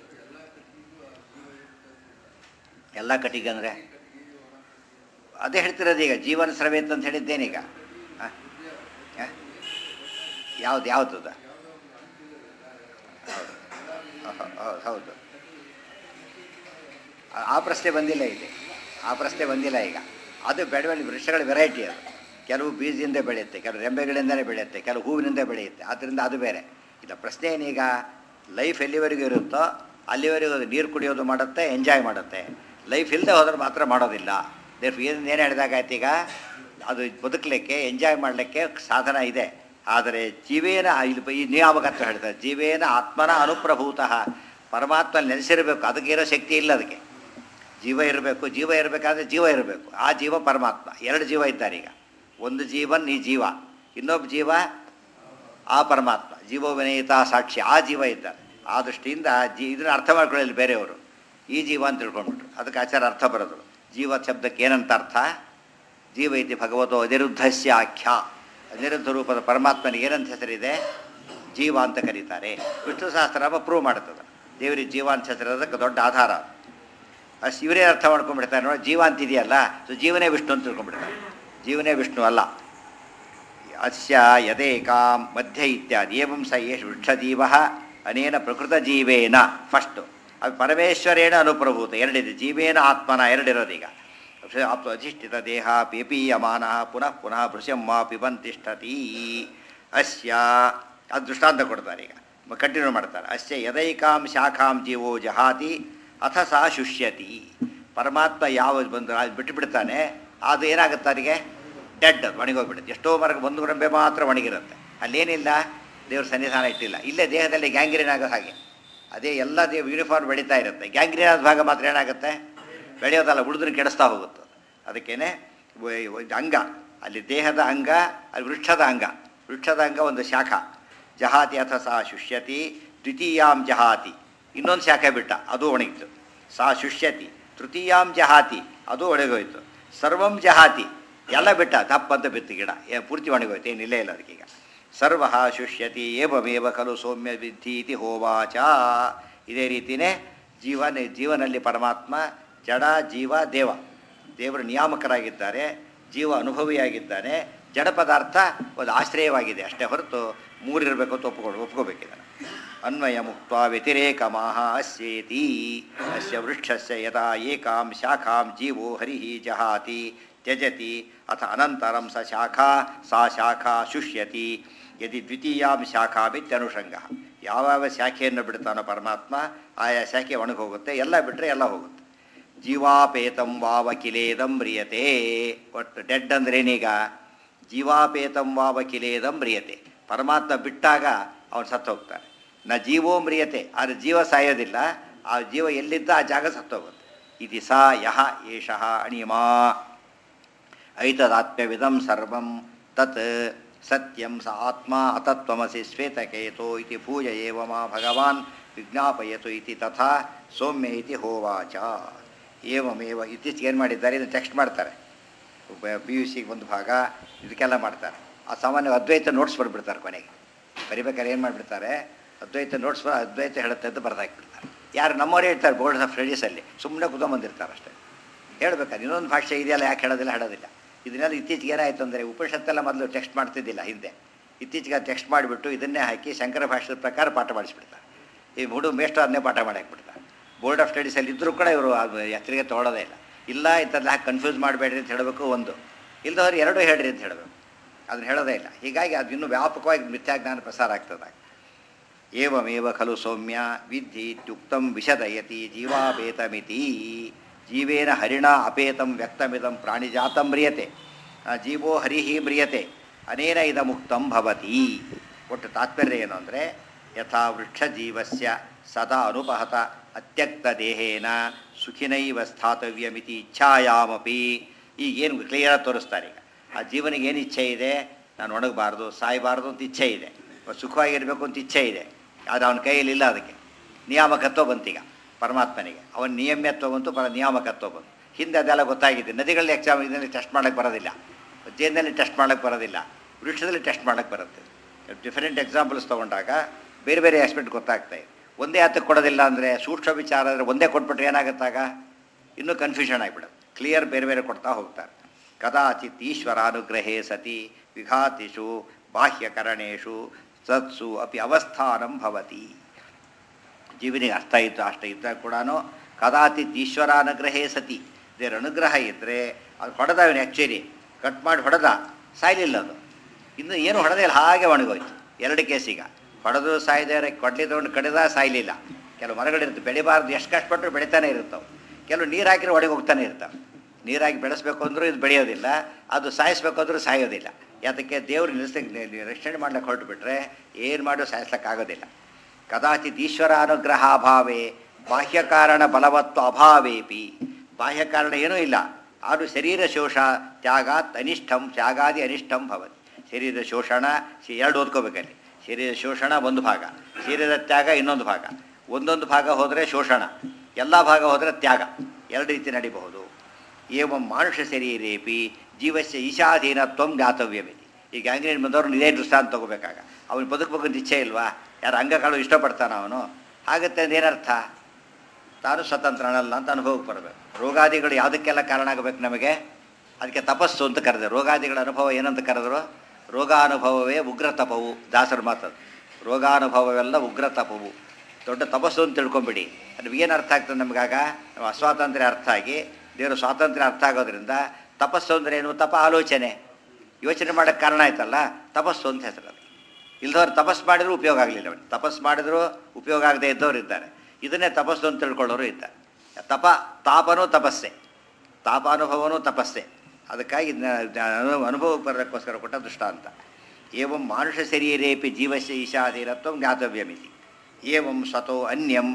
ಎಲ್ಲ ಕಟ್ಟಿಗೆ ಅಂದರೆ ಅದೇ ಹೇಳ್ತಿರೋದು ಈಗ ಜೀವನ ಸ್ರವೇತ್ ಅಂತ ಹೇಳಿದ್ದೇನೀಗ ಆ? ಆ? ಯಾವ್ದು ಯಾವುದು ಅದು? ಹೌದು ಹೌದು ಹೌದು ಆ- ಆ ಪ್ರಶ್ನೆ ಬಂದಿಲ್ಲ ಇಲ್ಲಿ ಆ ಪ್ರಶ್ನೆ ಬಂದಿಲ್ಲ ಈಗ ಅದು ಬೆಳವಣಿಗೆ ವೃಕ್ಷಗಳ ವೆರೈಟಿ ಅದು ಕೆಲವು ಬೀಜದಿಂದ ಬೆಳೆಯುತ್ತೆ ಕೆಲವು ರೆಂಬೆಗಳಿಂದಲೇ ಬೆಳೆಯುತ್ತೆ ಕೆಲವು ಹೂವಿನಿಂದ ಬೆಳೆಯುತ್ತೆ ಆದ್ದರಿಂದ ಅದು ಬೇರೆ ಇಲ್ಲ ಪ್ರಶ್ನೆ ಏನೀಗ ಲೈಫ್ ಎಲ್ಲಿವರೆಗೂ ಇರುತ್ತೋ ಅಲ್ಲಿವರೆಗೂ ಅದು ನೀರು ಕುಡಿಯೋದು ಮಾಡುತ್ತೆ ಎಂಜಾಯ್ ಮಾಡುತ್ತೆ ಲೈಫ್ ಇಲ್ಲದೆ ಹೋದ್ರೆ ಮಾತ್ರ ಮಾಡೋದಿಲ್ಲ ದೇರ್ ಏನು ಏನು ಹೇಳಿದಾಗಾಯ್ತು ಈಗ ಅದು ಬದುಕಲಿಕ್ಕೆ ಎಂಜಾಯ್ ಮಾಡಲಿಕ್ಕೆ ಸಾಧನ ಇದೆ ಆದರೆ ಜೀವೇನ ಇಲ್ಲಿ ಈ ನಿಯಾಮಕತ್ವ ಹೇಳ್ತಾರೆ ಜೀವೇನ ಆತ್ಮನ ಅನುಪ್ರಭೂತಃ ಪರಮಾತ್ಮ ನೆಲೆಸಿರಬೇಕು ಅದಕ್ಕಿರೋ ಶಕ್ತಿ ಇಲ್ಲ ಅದಕ್ಕೆ ಜೀವ ಇರಬೇಕು ಜೀವ ಇರಬೇಕಾದ್ರೆ ಜೀವ ಇರಬೇಕು ಆ ಜೀವ ಪರಮಾತ್ಮ ಎರಡು ಜೀವ ಇದ್ದಾರೆ ಈಗ ಒಂದು ಜೀವನ್ ಈ ಜೀವ ಇನ್ನೊಬ್ಬ ಜೀವ ಆ ಪರಮಾತ್ಮ ಜೀವ ವಿನಯಿತ ಸಾಕ್ಷಿ ಆ ಜೀವ ಇದ್ದಾರೆ ಆ ದೃಷ್ಟಿಯಿಂದ ಜೀ ಇದನ್ನ ಅರ್ಥ ಮಾಡ್ಕೊಳ್ಳಿ ಬೇರೆಯವರು ಈ ಜೀವ ಅಂತ ತಿಳ್ಕೊಂಡ್ಬಿಟ್ರು ಅದಕ್ಕೆ ಆಚಾರ ಅರ್ಥ ಬರೋದು ಜೀವ ಶಬ್ದಕ್ಕೆ ಏನಂತ ಅರ್ಥ ಜೀವ ಇತಿ ಭಗವತೋ ಅನಿರುದ್ಧಸ್ಯ ಆಖ್ಯ ಅನಿರುದ್ಧ ರೂಪದ ಪರಮಾತ್ಮನಿಗೆ ಏನಂತ ಹೆಸರಿದೆ ಜೀವ ಅಂತ ಕರೀತಾರೆ ವಿಷ್ಣು ಸಹಸ್ರನಾಮ ಪ್ರೂವ್ ಮಾಡುತ್ತದೆ ದೇವರಿಗೆ ಜೀವ ಅಂತ ಹೆಸರಿರೋದಕ್ಕೆ ದೊಡ್ಡ ಆಧಾರ ಅಷ್ಟು ಇವರೇ ಅರ್ಥ ಮಾಡ್ಕೊಂಡ್ಬಿಡ್ತಾರೆ ನೋಡಿ ಜೀವ ಅಂತಿದೆಯಲ್ಲ ಸೊ ಜೀವನೇ ವಿಷ್ಣು ಅಂತ ತಿಳ್ಕೊಂಡ್ಬಿಡ್ತಾರೆ ಜೀವನೇ ವಿಷ್ಣು ಅಲ್ಲ ಅಸ್ಯ ಯದೇಕಾಂ ಮಧ್ಯ ಇತ್ಯಾದಿ ಏವಂ ಸ ಏಷ ವೃಕ್ಷಜೀವ ಅನೇನ ಪ್ರಕೃತ ಜೀವೇನ ಫಸ್ಟು ಅದು ಪರಮೇಶ್ವರೇಣ ಅನುಪ್ರಭೂತ ಎರಡಿದೆ ಜೀವೇನ ಆತ್ಮನ ಎರಡಿರೋದೀಗ ಆಪ್ತ ಅಧಿಷ್ಠಿತ ದೇಹ ಪಿಪೀಯಮಾನ ಪುನಃ ಪುನಃ ಭೃಶಂ ವಾ ಪಿಬಂತಿಷ್ಠತಿ ಅಸ್ಯ ಅದು ದೃಷ್ಟಾಂತ ಕೊಡ್ತಾರೆ ಈಗ ಕಂಟಿನ್ಯೂ ಮಾಡ್ತಾರೆ ಅಸ್ಯ ಯದೈಕಾಂ ಶಾಖಾಂ ಜೀವೋ ಜಹಾತಿ ಅಥ ಸಾ ಶುಷ್ಯತಿ ಪರಮಾತ್ಮ ಯಾವ ಬಂದು ಅದು ಬಿಟ್ಟು ಬಿಡ್ತಾನೆ ಅದು ಏನಾಗುತ್ತೆ ಅವರಿಗೆ ಡೆಡ್ ಅದು ಒಣಗೋಗ್ಬಿಡುತ್ತೆ ಎಷ್ಟೋ ಮರಕ್ಕೆ ಒಂದು ರೆಂಬೆ ಮಾತ್ರ ಒಣಗಿರುತ್ತೆ ಅಲ್ಲೇನಿಲ್ಲ ದೇವ್ರ ಸನ್ನಿಧಾನ ಇಟ್ಟಿಲ್ಲ ಇಲ್ಲೇ ದೇಹದಲ್ಲಿ ಗ್ಯಾಂಗ್ರೀನ್ ಆಗೋ ಹಾಗೆ ಅದೇ ಎಲ್ಲ ದೇವ್ ಯೂನಿಫಾರ್ಮ್ ಬೆಳೀತಾ ಇರುತ್ತೆ ಗ್ಯಾಂಗ್ರೀನ್ ಆದ ಭಾಗ ಮಾತ್ರ ಏನಾಗುತ್ತೆ ಬೆಳೆಯೋದಲ್ಲ ಉಳಿದ್ರೆ ಕೆಡಿಸ್ತಾ ಹೋಗುತ್ತೆ ಅದಕ್ಕೇನೆ ವ- ವ- ಅಂಗ ಅಲ್ಲಿ ದೇಹದ ಅಂಗ ಅಲ್ಲಿ ವೃಕ್ಷದ ಅಂಗ ವೃಕ್ಷದ ಅಂಗ ಒಂದು ಶಾಖ ಜಹಾತಿ ಅಥ ಸಾ ಶುಷ್ಯತಿ ದ್ವಿತೀಯಾಂ ಜಹಾತಿ ಇನ್ನೊಂದು ಶಾಖೆ ಬಿಟ್ಟ ಅದು ಒಣಗಿತು ಸಾ ಶುಷ್ಯತಿ ತೃತೀಯಾಂ ಜಹಾತಿ ಅದು ಒಣಗೋಯ್ತು ಸರ್ವಂ ಜಹಾತಿ ಎಲ್ಲ ಬಿಟ್ಟ ದಪ್ಪಂತ ಬಿತ್ತು ಗಿಡ ಏ ಪೂರ್ತಿ ಒಣಗೋಯ್ತು ಏನಿಲ್ಲೇ ಇಲ್ಲ ಅದಕ್ಕೀಗ ಸರ್ವ ಶುಷ್ಯತಿ ಏವಮೇವ ಖಲು ಸೌಮ್ಯ ವಿದ್ಧಿ ಇತಿ ಹೋವಾಚ ಇದೇ ರೀತಿಯೇ ಜೀವನ ಜೀವನಲ್ಲಿ ಪರಮಾತ್ಮ ಜಡ ಜೀವ ದೇವ ದೇವರು ನಿಯಾಮಕರಾಗಿದ್ದಾರೆ ಜೀವ ಅನುಭವಿಯಾಗಿದ್ದಾನೆ ಜಡ ಪದಾರ್ಥ ಒಂದು ಆಶ್ರಯವಾಗಿದೆ ಅಷ್ಟೇ ಹೊರತು ಮೂರಿರಬೇಕು ಅಂತ ಒಪ್ಕೊಂಡು ಒಪ್ಕೋಬೇಕಿದ್ದಾನೆ ಅನ್ವಯ ಮುಕ್ತ ವ್ಯತಿರೇಕ ಮಾಹ ಅಸ್ಯೇತಿ ಅಸ್ಯ ವೃಕ್ಷಸ್ಯ ಯದಾ ಏಕಾಂ ಶಾಖಾಂ ಜೀವೋ ಹರಿ ಜಹಾತಿ ತ್ಯಜತಿ ಅಥ ಅನಂತರಂ ಸ ಶಾಖಾ ಸಾ ಶಾಖಾ ಶುಷ್ಯತಿ ಯದಿ ದ್ವಿತೀಯಾಂ ಶಾಖಾಮಿತ್ಯನುಷಂಗ ಯಾವ್ಯಾವ ಶಾಖೆಯನ್ನು ಬಿಡ್ತಾನೋ ಪರಮಾತ್ಮ ಆಯಾ ಶಾಖೆ ಒಣಗೋಗುತ್ತೆ ಎಲ್ಲ ಬಿಟ್ಟರೆ ಎಲ್ಲ ಹೋಗುತ್ತೆ ಜೀವಾಪೇತಂ ವಾವ ಕಿಲೇದಂ ಮ್ರಿಯತೆ ಒಟ್ಟು ಡೆಡ್ ಅಂದ್ರೇನೀಗ ಜೀವಾಪೇತಂ ವಾವ ಕಿಲೇದಂ ಮ್ರಿಯತೆ ಪರಮಾತ್ಮ ಬಿಟ್ಟಾಗ ಅವನು ಸತ್ತು ಹೋಗ್ತಾನೆ ನ ಜೀವೋ ಮ್ರಿಯತೆ ಆದರೆ ಜೀವ ಸಾಯೋದಿಲ್ಲ ಆ ಜೀವ ಎಲ್ಲಿದ್ದ ಆ ಜಾಗ ಸತ್ತೋಗುತ್ತೆ ಇತಿ ಸಾ ಯಹ ಏಷಃ ಅಣಿಮಾ ಐತದಾತ್ಮ್ಯವಿದಂ ಸರ್ವಂ ತತ್ ಸತ್ಯಂ ಸ ಆತ್ಮ ಅತತ್ವಮಸಿ ಶ್ವೇತಕೇತೋ ಇತಿ ಪೂಜ ಏವ ಮಾ ಭಗವಾನ್ ವಿಜ್ಞಾಪಯತು ಇತಿ ತಥಾ ಸೌಮ್ಯ ಇತಿ ಹೋವಾಚ ಏವಮೇವ ಇತ್ತೀಚೆಗೆ ಏನು ಮಾಡಿದ್ದಾರೆ ಇದನ್ನು ಟೆಕ್ಸ್ಟ್ ಮಾಡ್ತಾರೆ ಪಿ ಯು ಸಿಗೆ ಒಂದು ಭಾಗ ಇದಕ್ಕೆಲ್ಲ ಮಾಡ್ತಾರೆ ಆ ಸಾಮಾನ್ಯ ಅದ್ವೈತ ನೋಟ್ಸ್ ಬರ್ಬಿಡ್ತಾರೆ ಕೊನೆಗೆ ಬರಿಬೇಕಾದ್ರೆ ಏನು ಮಾಡಿಬಿಡ್ತಾರೆ ಅದ್ವೈತ ನೋಟ್ಸ್ ಬ ಅದ್ವೈತ ಹೇಳುತ್ತೆ ಅಂತ ಬರ್ದಾಕ್ಬಿಡ್ತಾರೆ ಯಾರು ನಮ್ಮವರೇ ಹೇಳ್ತಾರೆ ಬೋರ್ಡ್ ಆಫ್ ಸ್ಟಡೀಸಲ್ಲಿ ಸುಮ್ಮನೆ ಕುತ್ಕೊಂಬಂದಿರ್ತಾರೆ ಅಷ್ಟೇ ಹೇಳ್ಬೇಕಾದ್ರೆ ಇನ್ನೊಂದು ಭಾಷೆ ಇದೆಯಲ್ಲ ಯಾಕೆ ಹೇಳೋದಿಲ್ಲ ಹೇಳೋದಿಲ್ಲ ಇದನ್ನೆಲ್ಲ ಇತ್ತೀಚೆಗೆ ಏನಾಯಿತು ಅಂದರೆ ಉಪನಿಷತ್ತೆಲ್ಲ ಮೊದಲು ಟೆಕ್ಸ್ಟ್ ಮಾಡ್ತಿದ್ದಿಲ್ಲ ಹಿಂದೆ ಇತ್ತೀಚೆಗೆ ಟೆಕ್ಸ್ಟ್ ಮಾಡಿಬಿಟ್ಟು ಇದನ್ನೇ ಹಾಕಿ ಶಂಕರ ಭಾಷೆದ ಪ್ರಕಾರ ಪಾಠ ಮಾಡಿಸ್ಬಿಡ್ತಾರೆ ಈ ಹುಡುಗ ಮೇಷ್ಟ್ರು ಅದನ್ನೇ ಪಾಠ ಮಾಡಾಕ್ಬಿಡ್ತಾರೆ ಬೋರ್ಡ್ ಆಫ್ ಸ್ಟಡೀಸಲ್ಲಿ ಇದ್ದರೂ ಕೂಡ ಇವರು ಅದು ಎತ್ತರಿಗೆ ತೊಗೊಳೋದೇ ಇಲ್ಲ ಇಲ್ಲ ಇಂಥದ್ದು ಹಾಕಿ ಕನ್ಫ್ಯೂಸ್ ಮಾಡಬೇಡ್ರಿ ಅಂತ ಹೇಳಬೇಕು ಒಂದು ಇಲ್ದವ್ರು ಎರಡೂ ಹೇಳ್ರಿ ಅಂತ ಹೇಳಬೇಕು ಅದನ್ನು ಹೇಳೋದೇ ಇಲ್ಲ ಹೀಗಾಗಿ ಅದು ಇನ್ನೂ ವ್ಯಾಪಕವಾಗಿ ಮಿಥ್ಯಾಜ್ಞಾನ ಪ್ರಸಾರ ಆಗ್ತದೆ ಏವಮೇವ ಖಲು ಸೌಮ್ಯ ವಿದ್ಧಿ ಇತ್ಯುಕ್ತಂ ವಿಶದಯತಿ ಜೀವಾಪೇತಮಿತಿ ಜೀವೇನ ಹರಿಣ ಅಪೇತಂ ವ್ಯಕ್ತಮಿದಂ ಪ್ರಾಣಿಜಾತಂ ಮ್ರಿಯತೆ ಆ, ಜೀವೋ ಹರಿಹಿ ಮ್ರಿಯತೆ ಅನೇನ ಇದ ಮುಕ್ತಂ ಭವತಿ ಒಟ್ಟು ತಾತ್ಪರ್ಯ ಏನು ಅಂದರೆ ಯಥಾ ವೃಕ್ಷ ಜೀವಸ್ಯ ಸದಾ ಅನುಪಹತ ಅತ್ಯಕ್ತ ದೇಹೇನ ಸುಖಿನೈವ ಸ್ಥಾತವ್ಯಮಿತಿ ಇಚ್ಛಾಯಾಮಪಿ ಈಗೇನು ಕ್ಲಿಯರಾಗಿ ತೋರಿಸ್ತಾರೆ ಈಗ ಆ ಜೀವನಿಗೆ ಏನು ಇಚ್ಛೆ ಇದೆ ನಾನು ಒಣಗಬಾರ್ದು ಸಾಯಬಾರ್ದು ಅಂತ ಇಚ್ಛೆ ಇದೆ ಸುಖವಾಗಿರಬೇಕು ಅಂತ ಇಚ್ಛೆ ಇದೆ ಆದರೆ ಅವನ ಕೈಯಲ್ಲಿ ಇಲ್ಲ ಅದಕ್ಕೆ ನಿಯಾಮಕತ್ವ ಬಂತೀಗ ಪರಮಾತ್ಮನಿಗೆ ಅವನ ನಿಯಮ್ಯತ್ವ ಬಂತು ಪರ ನಿಯಾಮಕತ್ವ ಬಂತು ಹಿಂದೆ ಅದೆಲ್ಲ ಗೊತ್ತಾಗಿದೆ ನದಿಗಳಲ್ಲಿ ಎಕ್ಸಾಮ್ ಇದರಲ್ಲಿ ಟೆಸ್ಟ್ ಮಾಡೋಕ್ಕೆ ಬರೋದಿಲ್ಲ ಜೇನಲ್ಲಿ ಟೆಸ್ಟ್ ಮಾಡೋಕ್ಕೆ ಬರೋದಿಲ್ಲ ವೃಕ್ಷದಲ್ಲಿ ಟೆಸ್ಟ್ ಮಾಡೋಕ್ಕೆ ಬರುತ್ತೆ ಡಿಫರೆಂಟ್ ಎಕ್ಸಾಂಪಲ್ಸ್ ತೊಗೊಂಡಾಗ ಬೇರೆ ಬೇರೆ ಆಸ್ಪೆಕ್ಟ್ ಗೊತ್ತಾಗ್ತಾ ಇದೆ ಒಂದೇ ಹತ್ತಕ್ಕೆ ಕೊಡೋದಿಲ್ಲ ಅಂದರೆ ಸೂಕ್ಷ್ಮ ವಿಚಾರ ಅಂದರೆ ಒಂದೇ ಕೊಟ್ಬಿಟ್ರೆ ಏನಾಗುತ್ತಾಗ ಇನ್ನೂ ಕನ್ಫ್ಯೂಷನ್ ಆಗಿಬಿಡುತ್ತೆ ಕ್ಲಿಯರ್ ಬೇರೆ ಬೇರೆ ಕೊಡ್ತಾ ಹೋಗ್ತಾರೆ ಕದಾಚಿತ್ ಈಶ್ವರಾನುಗ್ರಹೇ ಸತಿ ವಿಘಾತಿಷು ಬಾಹ್ಯಕರಣೇಶು ಸತ್ಸು ಅಪಿ ಅವಸ್ಥಾನಂ ಭವತಿ ಜೀವನಿಗೆ ಅರ್ಥ ಇತ್ತು ಅಷ್ಟ ಇದ್ದಾಗ ಕೂಡ ಕದಾಚಿತ್ ಈಶ್ವರಾನುಗ್ರಹೇ ಸತಿ ದೇವ್ರ ಅನುಗ್ರಹ ಇದ್ದರೆ ಅದು ಹೊಡೆದ ಅವನು ಆ್ಯಕ್ಚುಲಿ ಕಟ್ ಮಾಡಿ ಹೊಡೆದ ಸಾಯ್ಲಿಲ್ಲ ಅದು ಇನ್ನು ಏನು ಹೊಡೆದೇ ಇಲ್ಲ ಹಾಗೆ ಒಣಗೋಯ್ತು ಎರಡು ಕೇಸೀಗ ಹೊಡೆದು ಸಾಯ್ದೇವ್ರೆ ಕೊಡ್ಲಿ ತೊಗೊಂಡು ಕಡಿದ ಸಾಯ್ಲಿಲ್ಲ ಕೆಲವು ಮರಗಳಿರುತ್ತೆ ಬೆಳಿಬಾರ್ದು ಎಷ್ಟು ಕಷ್ಟಪಟ್ಟರು ಬೆಳಿತಾನೆ ಇರ್ತವೆ ಕೆಲವು ನೀರು ಹಾಕಿದ್ರೆ ಒಳಗೆ ಹೋಗ್ತಾನೆ ಇರ್ತವೆ ನೀರಾಗಿ ಬೆಳೆಸ್ಬೇಕು ಅಂದರೂ ಇದು ಬೆಳೆಯೋದಿಲ್ಲ ಅದು ಸಾಯಿಸ್ಬೇಕು ಅಂದರೂ ಸಾಯೋದಿಲ್ಲ ಯಾತಕ್ಕೆ ದೇವ್ರು ನಿಲ್ಲಿಸ್ಲಿಕ್ಕೆ ರಕ್ಷಣೆ ಮಾಡ್ಲಿಕ್ಕೆ ಹೊರಟು ಬಿಟ್ರೆ ಏನು ಮಾಡೋ ಸಾಯಿಸ್ಲಿಕ್ಕಾಗೋದಿಲ್ಲ ಕದಾಚಿತ್ ಈಶ್ವರ ಅನುಗ್ರಹ ಅಭಾವೇ ಬಾಹ್ಯ ಕಾರಣ ಬಲವತ್ತು ಅಭಾವೇಪಿ ಬಾಹ್ಯ ಕಾರಣ ಏನೂ ಇಲ್ಲ ಆದರೂ ಶರೀರ ಶೋಷ ತ್ಯಾಗಾತ್ ಅನಿಷ್ಟಂ ತ್ಯಾಗಾದಿ ಅನಿಷ್ಟಂ ಭವತಿ ಶರೀರ ಶೋಷಣ ಶಿ- ಎರಡು ಓದ್ಕೋಬೇಕಲ್ಲಿ ಶರೀರ ಶೋಷಣ ಒಂದು ಭಾಗ ಶರೀರ ತ್ಯಾಗ ಇನ್ನೊಂದು ಭಾಗ ಒಂದೊಂದು ಭಾಗ ಹೋದರೆ ಶೋಷಣ ಎಲ್ಲ ಭಾಗ ಹೋದರೆ ತ್ಯಾಗ ಎರಡು ರೀತಿ ನಡಿಬಹುದು ಏವಂ ಮಾನುಷ ಶರೀರೇಪಿ ಜೀವಸ್ಯ ಈಶಾಧೀನತ್ವಂ ಜ್ಞಾತವ್ಯಮಿತಿ ಈ ಗ್ಯಾಂಗ್ರೀನ್ ಬಂದವ್ರನ್ನ ಇದೇ ದೃಷ್ಟಾಂತ ತಗೋಬೇಕಾಗ ಅವನು ಬದುಕಬೇಕಂತ ಇಚ್ಛೆ ಇಲ್ವಾ ಯಾರು ಅಂಗಗಳು ಇಷ್ಟಪಡ್ತಾನ ಅವನು ಹಾಗತ್ತೆ ಅಂದೇನರ್ಥ ತಾನು ಸ್ವತಂತ್ರನಲ್ಲ ಅಂತ ಅನುಭವಕ್ಕೆ ಬರಬೇಕು ರೋಗಾದಿಗಳು ಯಾವುದಕ್ಕೆಲ್ಲ ಕಾರಣ ಆಗಬೇಕು ನಮಗೆ ಅದಕ್ಕೆ ತಪಸ್ಸು ಅಂತ ಕರೆದೆ ರೋಗಾದಿಗಳ ಅನುಭವ ಏನಂತ ಕರೆದ್ರು ರೋಗಾನುಭವವೇ ಉಗ್ರ ತಪವು ದಾಸರ ಮಾತದು ರೋಗಾನುಭವವೆಲ್ಲ ಉಗ್ರ ತಪವು ದೊಡ್ಡ ತಪಸ್ಸು ಅಂತ ತಿಳ್ಕೊಂಬಿಡಿ ಅದು ಏನು ಅರ್ಥ ಆಗ್ತದೆ ನಮಗಾಗ ನಾವು ಅಸ್ವಾತಂತ್ರ್ಯ ಅರ್ಥ ಆಗಿ ದೇವರ ಸ್ವಾತಂತ್ರ್ಯ ಅರ್ಥ ಆಗೋದ್ರಿಂದ ತಪಸ್ಸು ಅಂದರೆ ಏನು ತಪ ಆಲೋಚನೆ ಯೋಚನೆ ಮಾಡೋಕ್ಕೆ ಕಾರಣ ಆಯ್ತಲ್ಲ ತಪಸ್ಸು ಅಂತ ಹೆಸರು ಅದು ಇಲ್ದವ್ರು ತಪಸ್ ಮಾಡಿದ್ರು ಉಪಯೋಗ ಆಗಲಿಲ್ಲ ಅವನು ತಪಸ್ ಮಾಡಿದ್ರು ಉಪಯೋಗ ಆಗದೆ ಇದ್ದವ್ರು ಇದ್ದಾರೆ ಇದನ್ನೇ ತಪಸ್ಸು ಅಂತ ತಿಳ್ಕೊಳ್ಳೋರು ಇದ್ದಾರೆ ತಪ ತಾಪನೂ ತಪಸ್ಸೆ ತಾಪಾನುಭವನೂ ತಪಸ್ಸೆ ಅದಕ್ಕಾಗಿ ಇದನ್ನ ಅನು- ಅನುಭವಕ್ಕೆ ಬರೋದಕ್ಕೋಸ್ಕರ ಕೊಟ್ಟ ದೃಷ್ಟಾಂತ ಏವಂ ಮಾನುಷ ಶರೀರೇಪಿ ಜೀವಸ್ಯ ಈಶಾಧೀನತ್ವ ಜ್ಞಾತವ್ಯಮಿತಿ ಏವಂ ಸ್ವತೋ ಅನ್ಯಂ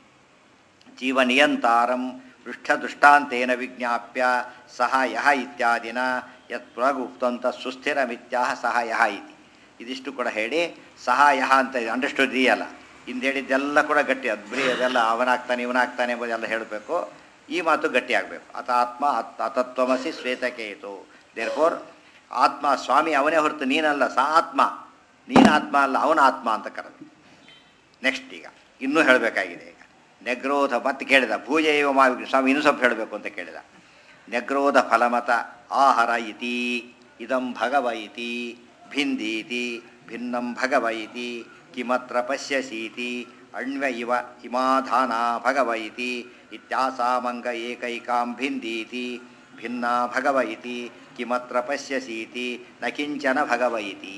ಜೀವನಿಯಂತಾರಂ ಪೃಷ್ಠದೃಷ್ಟಾಂತೇನ ವಿಜ್ಞಾಪ್ಯ ಸಹ ಯಹ ಇತ್ಯಾದಿನ ಯತ್ ಪುನಗುಕ್ತಂತ ಸುಸ್ಥಿರಮಿತ್ಯಾಹ ಸಹ ಯಹ ಇತಿ ಇದಿಷ್ಟು ಕೂಡ ಹೇಳಿ ಸಹ ಯಹ ಅಂತ ಅಂಡರ್ಸ್ಟುಡ್ ಇದೆಯಲ್ಲ ಹಿಂದೆ ಹೇಳಿದ್ದೆಲ್ಲ ಕೂಡ ಗಟ್ಟಿ ಅದು ಬರೀ ಅದೆಲ್ಲ ಅವನಾಗ್ತಾನೆ ಇವನಾಗ್ತಾನೆ ಎಂಬುದೆಲ್ಲ ಹೇಳಬೇಕು ಈ ಮಾತು ಗಟ್ಟಿ ಆಗಬೇಕು ಅತಾತ್ಮ ಅತ್ ಅತತ್ವಮಸಿ ಶ್ವೇತಕೇತು ದೇರ್ ಫೋರ್ ಆತ್ಮ ಸ್ವಾಮಿ ಅವನೇ ಹೊರತು ನೀನಲ್ಲ ಸಾ ಆತ್ಮ ನೀನು ಆತ್ಮ ಅಲ್ಲ ಅವನ ಆತ್ಮ ಅಂತ ಕರೆದು ನೆಕ್ಸ್ಟ್ ಈಗ ಇನ್ನೂ ಹೇಳಬೇಕಾಗಿದೆ ಈಗ ನೆಗ್ರೋಧ ಮತ್ತೆ ಕೇಳಿದ ಪೂಜೆ ಇವ ಮಾವಿ ಸ್ವಾಮಿ ಇನ್ನೂ ಸ್ವಲ್ಪ ಹೇಳಬೇಕು ಅಂತ ಕೇಳಿದ ನೆಗ್ರೋಧ ಫಲಮತ ಆಹಾರ ಇತಿ ಇದಂ ಭಗವ ಇತಿ ಭಿಂದೀತಿ ಭಿನ್ನಂ ಭಗವ ಇತಿ ಕಿಮತ್ರ ಪಶ್ಯಸೀತಿ ಅಣ್ವ ಇವ ಇಮಾಧಾನ ಭಗವ ಇತಿ ಇತ್ಯಾಸಾಮಂಗ ಏಕೈಕಾಂ ಭಿಂದೀತಿ ಭಿನ್ನ ಭಗವ ಇತಿ ಕಿಮತ್ರ ಪಶ್ಯಸೀತಿ ನ ಕಿಂಚನ ಭಗವ ಇತಿ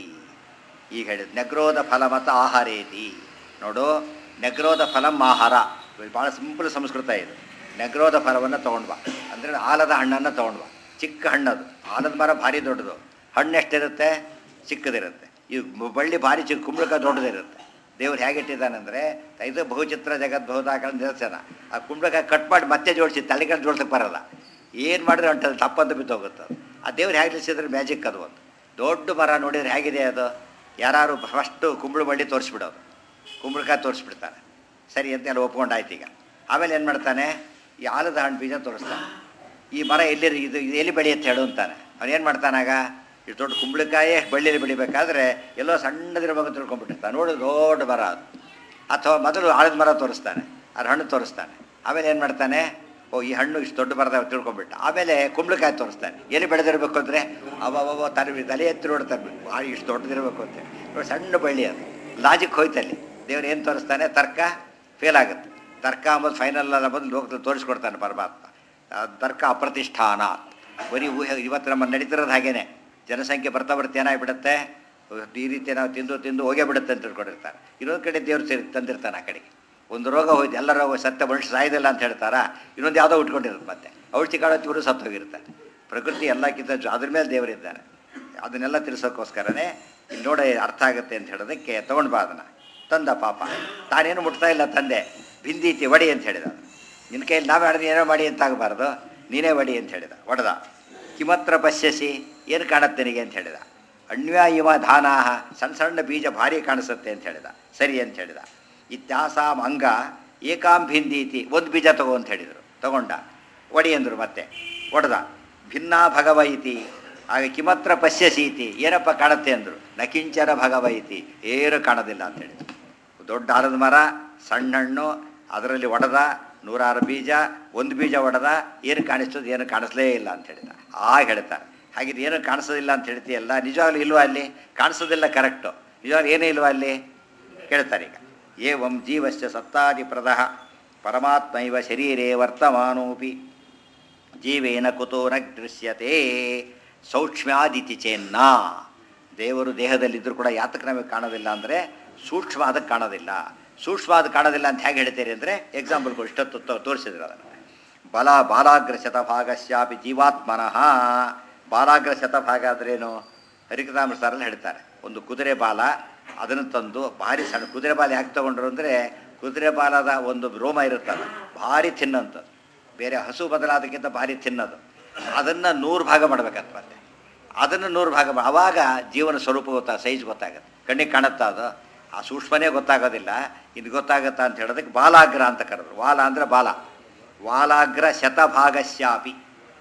ಈಗ ಹೇಳಿದ ನೆಗ್ರೋಧ ಫಲಮತ ಆಹಾರೇತಿ ನೋಡು ನೆಗ್ರೋಧ ಫಲಂ ಆಹಾರ ಇದು ಭಾಳ ಸಿಂಪಲ್ ಸಂಸ್ಕೃತ ಇದು ನೆಗ್ರೋಧ ಫಲವನ್ನು ತೊಗೊಂಡು ಬಾ ಅಂದರೆ ಆಲದ ಹಣ್ಣನ್ನು ತೊಗೊಂಡು ಬಾ ಚಿಕ್ಕ ಹಣ್ಣದು ಆಲದ ಮರ ಭಾರಿ ದೊಡ್ಡದು ಹಣ್ಣು ಎಷ್ಟಿರುತ್ತೆ ಚಿಕ್ಕದಿರುತ್ತೆ ಈ ಬಳ್ಳಿ ಭಾರಿ ಚಿಕ್ಕ ಕುಂಬಳಕಾಯಿ ದೊಡ್ಡದಿರುತ್ತೆ ದೇವ್ರು ಹೇಗಿಟ್ಟಿದ್ದಾನೆಂದರೆ ಇದು ಬಹುಚಿತ್ರ ಜಗತ್ ಬಹುದಾಕಳ ನಿದರ್ಶನ ಆ ಕುಂಬಳಕಾಯಿ ಕಟ್ ಮಾಡಿ ಮತ್ತೆ ಜೋಡಿಸಿ ತಲೆಗಳು ಜೋಡ್ಸಕ್ಕೆ ಬರಲ್ಲ ಏನು ಮಾಡಿದ್ರೆ ಹೊಂಟದು ತಪ್ಪಂತ ಬಿದ್ದೋಗುತ್ತೆ ಅದು ಆ ದೇವ್ರು ಹೇಗೆ ನಿಲ್ಸಿದ್ರೆ ಮ್ಯಾಜಿಕ್ ಅದು ಒಂದು ದೊಡ್ಡ ಮರ ನೋಡಿದ್ರೆ ಹೇಗಿದೆ ಅದು ಯಾರು ಫಸ್ಟು ಕುಂಬಳ ಬಳ್ಳಿ ತೋರಿಸ್ಬಿಡೋದು ಕುಂಬಳಕಾಯಿ ತೋರಿಸ್ಬಿಡ್ತಾನೆ ಸರಿ ಅಂತ ಎಲ್ಲ ಒಪ್ಕೊಂಡಾಯ್ತು ಈಗ ಆಮೇಲೆ ಏನು ಮಾಡ್ತಾನೆ ಈ ಆಲದ ಹಣ್ಣು ಬೀಜ ತೋರಿಸ್ತಾನೆ ಈ ಮರ ಎಲ್ಲಿ ಇದು ಇದು ಎಲ್ಲಿ ಬೆಳೆಯುತ್ತೆ ಹೇಳು ಅಂತಾನೆ ಅವ್ನು ಏನು ಮಾಡ್ತಾನಾಗ ಇಷ್ಟು ದೊಡ್ಡ ಕುಂಬಳಕಾಯಿ ಬಳ್ಳಿಯಲ್ಲಿ ಬೆಳಿಬೇಕಾದ್ರೆ ಎಲ್ಲೋ ಸಣ್ಣದಿರೋ ಮಗ ತಿಳ್ಕೊಂಡ್ಬಿಟ್ಟಿರ್ತಾನೆ ನೋಡಿ ದೊಡ್ಡ ಮರ ಅದು ಅಥವಾ ಮೊದಲು ಆಳದ ಮರ ತೋರಿಸ್ತಾನೆ ಅದ್ರ ಹಣ್ಣು ತೋರಿಸ್ತಾನೆ ಆಮೇಲೆ ಏನು ಮಾಡ್ತಾನೆ ಓ ಈ ಹಣ್ಣು ಇಷ್ಟು ದೊಡ್ಡ ಮರದ ತಿಳ್ಕೊಂಬಿಟ್ಟ ಆಮೇಲೆ ಕುಂಬಳಕಾಯಿ ತೋರಿಸ್ತಾನೆ ಎಲ್ಲಿ ಬೆಳೆದಿರಬೇಕು ಅಂದರೆ ಅವ ತಲೆ ತಲೆ ಎತ್ತಿ ನೋಡ್ತಾನೆ ಭಾಳ ಇಷ್ಟು ದೊಡ್ಡದಿರಬೇಕು ಅಂತ ನೋಡಿ ಸಣ್ಣ ಬಳ್ಳಿ ಅದು ಲಾಜಿಕ್ ಹೋಯ್ತಲ್ಲಿ ದೇವ್ರು ಏನು ತೋರಿಸ್ತಾನೆ ತರ್ಕ ಫೇಲ್ ಆಗುತ್ತೆ ತರ್ಕ ಅಂಬೋದು ಫೈನಲ್ ಅಲ್ಲ ಬಂದು ಲೋಕದಲ್ಲಿ ತೋರಿಸ್ಕೊಡ್ತಾನೆ ಪರಮಾತ್ಮ ಆ ತರ್ಕ ಅಪ್ರತಿಷ್ಠಾನ ಬರೀ ಊಹೆ ಇವತ್ತು ನಮ್ಮ ನಡೀತಿರೋದು ಹಾಗೇನೆ ಜನಸಂಖ್ಯೆ ಬರ್ತಾ ಬರ್ತಾ ಏನಾಗ್ಬಿಡುತ್ತೆ ಈ ರೀತಿ ನಾವು ತಿಂದು ತಿಂದು ಹೋಗೇ ಬಿಡುತ್ತೆ ಅಂತ ತಿಳ್ಕೊಂಡಿರ್ತಾರೆ ಇನ್ನೊಂದು ಕಡೆ ದೇವ್ರು ಸೇರಿ ತಂದಿರ್ತಾನೆ ಆ ಕಡೆಗೆ ಒಂದು ರೋಗ ಹೋಯ್ತು ಎಲ್ಲ ರೋಗ ಸತ್ಯ ಮನುಷ್ಯ ಸಾಯೋದಿಲ್ಲ ಅಂತ ಹೇಳ್ತಾರಾ ಇನ್ನೊಂದು ಯಾವುದೋ ಉಟ್ಕೊಂಡಿರುತ್ತೆ ಮತ್ತೆ ಔಷಧಿ ಕಾಳತ್ತಿವರು ಸತ್ತು ಹೋಗಿರ್ತಾರೆ ಪ್ರಕೃತಿ ಎಲ್ಲಕ್ಕಿಂತ ಜೊ- ಅದ್ರ ಮೇಲೆ ದೇವರಿದ್ದಾನೆ ಅದನ್ನೆಲ್ಲ ತಿಳಿಸೋಕ್ಕೋಸ್ಕರನೇ ಇಲ್ಲಿ ನೋಡಿ ಅರ್ಥ ಆಗುತ್ತೆ ಅಂತ ಹೇಳೋದಕ್ಕೆ ತೊಗೊಂಡು ಬಾ ಅದನ್ನು ತಂದ ಪಾಪ ತಾನೇನು ಮುಟ್ತಾ ಇಲ್ಲ ತಂದೆ ಬಿಂದೀತಿ ಒಡಿ ಅಂತ ಹೇಳಿದ ನಿನ್ನ ಕೈಯಲ್ಲಿ ನಾವೇ ಮಾಡಿದ್ರೆ ಏನೋ ಮಾಡಿ ಅಂತ ಆಗಬಾರ್ದು ನೀನೇ ಒಡಿ ಅಂತ ಹೇಳಿದ ಒಡೆದ ಕಿಮತ್ರ ಪಶ್ಯಸಿ ಏನು ಕಾಣುತ್ತೆ ನಿನಗೆ ಅಂತ ಹೇಳಿದ ಅಣ್ವ್ಯಾ ಇವ ಧಾನಾಹ ಸಣ್ಣ ಸಣ್ಣ ಬೀಜ ಭಾರಿ ಕಾಣಿಸುತ್ತೆ ಅಂತ ಹೇಳಿದ ಸರಿ ಅಂತ ಹೇಳಿದ ಇತ್ಯಾಸಾಂ ಅಂಗ ಏಕಾಂ ಭಿಂದೀತಿ ಒಂದು ಬೀಜ ತಗೋ ಅಂತ ಹೇಳಿದರು ತಗೊಂಡ ಒಡಿ ಅಂದರು ಮತ್ತೆ ಒಡೆದ ಭಿನ್ನಾ ಭಗವ ಇತಿ ಆಗ ಕಿಮತ್ರ ಪಶ್ಯಸೀತಿ ಏನಪ್ಪ ಕಾಣುತ್ತೆ ಅಂದರು ನಕಿಂಚರ ಭಗವ ಇತಿ ಏನು ಕಾಣೋದಿಲ್ಲ ಅಂತ ಹೇಳಿದ್ರು ದೊಡ್ಡ ಆಲದ ಮರ ಸಣ್ಣ ಹಣ್ಣು ಅದರಲ್ಲಿ ಒಡೆದ ನೂರಾರು ಬೀಜ ಒಂದು ಬೀಜ ಒಡೆದ ಏನು ಕಾಣಿಸ್ತದೆ ಏನು ಕಾಣಿಸ್ಲೇ ಇಲ್ಲ ಅಂತ ಹೇಳಿದ ಆಗ ಹೇಳ್ತಾರೆ ಹಾಗಿದ್ರೆ ಏನು ಕಾಣಿಸೋದಿಲ್ಲ ಅಂತ ಹೇಳ್ತೀಯಲ್ಲ ನಿಜವಾಗ್ಲೂ ಇಲ್ವಾ ಅಲ್ಲಿ ಕಾಣಿಸೋದಿಲ್ಲ ಕರೆಕ್ಟು ನಿಜವಾಗ್ಲೂ ಏನೂ ಇಲ್ವಾ ಅಲ್ಲಿ ಕೇಳ್ತಾರೆ ಈಗ ಏವಂ ಜೀವಸ್ಯ ಸತ್ತಾದಿಪ್ರದ ಪರಮಾತ್ಮೈವ ಶರೀರೇ ವರ್ತಮಾನೋಪಿ ಜೀವೇನ ಕುತೋ ನ ದೃಶ್ಯತೆ ಸೌಕ್ಷ್ಮ್ಯಾದಿತಿ ಚೇನ್ನ ದೇವರು ದೇಹದಲ್ಲಿದ್ದರೂ ಕೂಡ ಯಾತಕ್ಕೆ ನಮಗೆ ಕಾಣೋದಿಲ್ಲ ಅಂದರೆ ಸೂಕ್ಷ್ಮ ಅದಕ್ಕೆ ಕಾಣೋದಿಲ್ಲ ಸೂಕ್ಷ್ಮ ಅದು ಕಾಣೋದಿಲ್ಲ ಅಂತ ಹೇಗೆ ಹೇಳ್ತೀರಿ ಅಂದರೆ ಎಕ್ಸಾಂಪಲ್ ಇಷ್ಟೊತ್ತು ತೋ- ತೋರಿಸಿದ್ರು ಅದನ್ನು ಬಲ ಬಾಲಾಗ್ರ ಶತಭಾಗಸ್ಯಾಪಿ ಜೀವಾತ್ಮನಃ ಬಾಲಾಗ್ರ ಶತಭಾಗ ಅಂದ್ರೇನು ಹರಿಕತಾಮೃತರಲ್ಲಿ ಹೇಳ್ತಾರೆ ಒಂದು ಕುದುರೆ ಬಾಲ ಅದನ್ನು ತಂದು ಭಾರಿ ಸಣ್ಣ ಕುದುರೆ ಬಾಲ ಯಾಕೆ ತಗೊಂಡ್ರು ಅಂದರೆ ಕುದುರೆ ಬಾಲದ ಒಂದು ರೋಮ ಇರುತ್ತಲ್ಲ ಭಾರಿ ತಿನ್ನಂಥದ್ದು ಬೇರೆ ಹಸು ಬದಲಾದಕ್ಕಿಂತ ಭಾರಿ ತಿನ್ನೋದು ಅದನ್ನು ನೂರು ಭಾಗ ಮಾಡ್ಬೇಕಂತ ಮತ್ತೆ ಅದನ್ನು ನೂರು ಭಾಗ ಮಾ- ಅವಾಗ ಜೀವನ ಸ್ವರೂಪ ಗೊತ್ತಾ ಸೈಜ್ ಗೊತ್ತಾಗುತ್ತೆ ಕಣ್ಣಿಗೆ ಕಾಣುತ್ತಾ ಅದು ಆ ಸೂಕ್ಷ್ಮನೇ ಗೊತ್ತಾಗೋದಿಲ್ಲ ಇದು ಗೊತ್ತಾಗುತ್ತಾ ಅಂತ ಹೇಳೋದಕ್ಕೆ ಬಾಲಾಗ್ರ ಅಂತ ಕರೆದ್ರು ವಾಲ ಅಂದರೆ ಬಾಲ ವಾಲಾಗ್ರ ಶತಭಾಗಶ್ಯಾಪಿ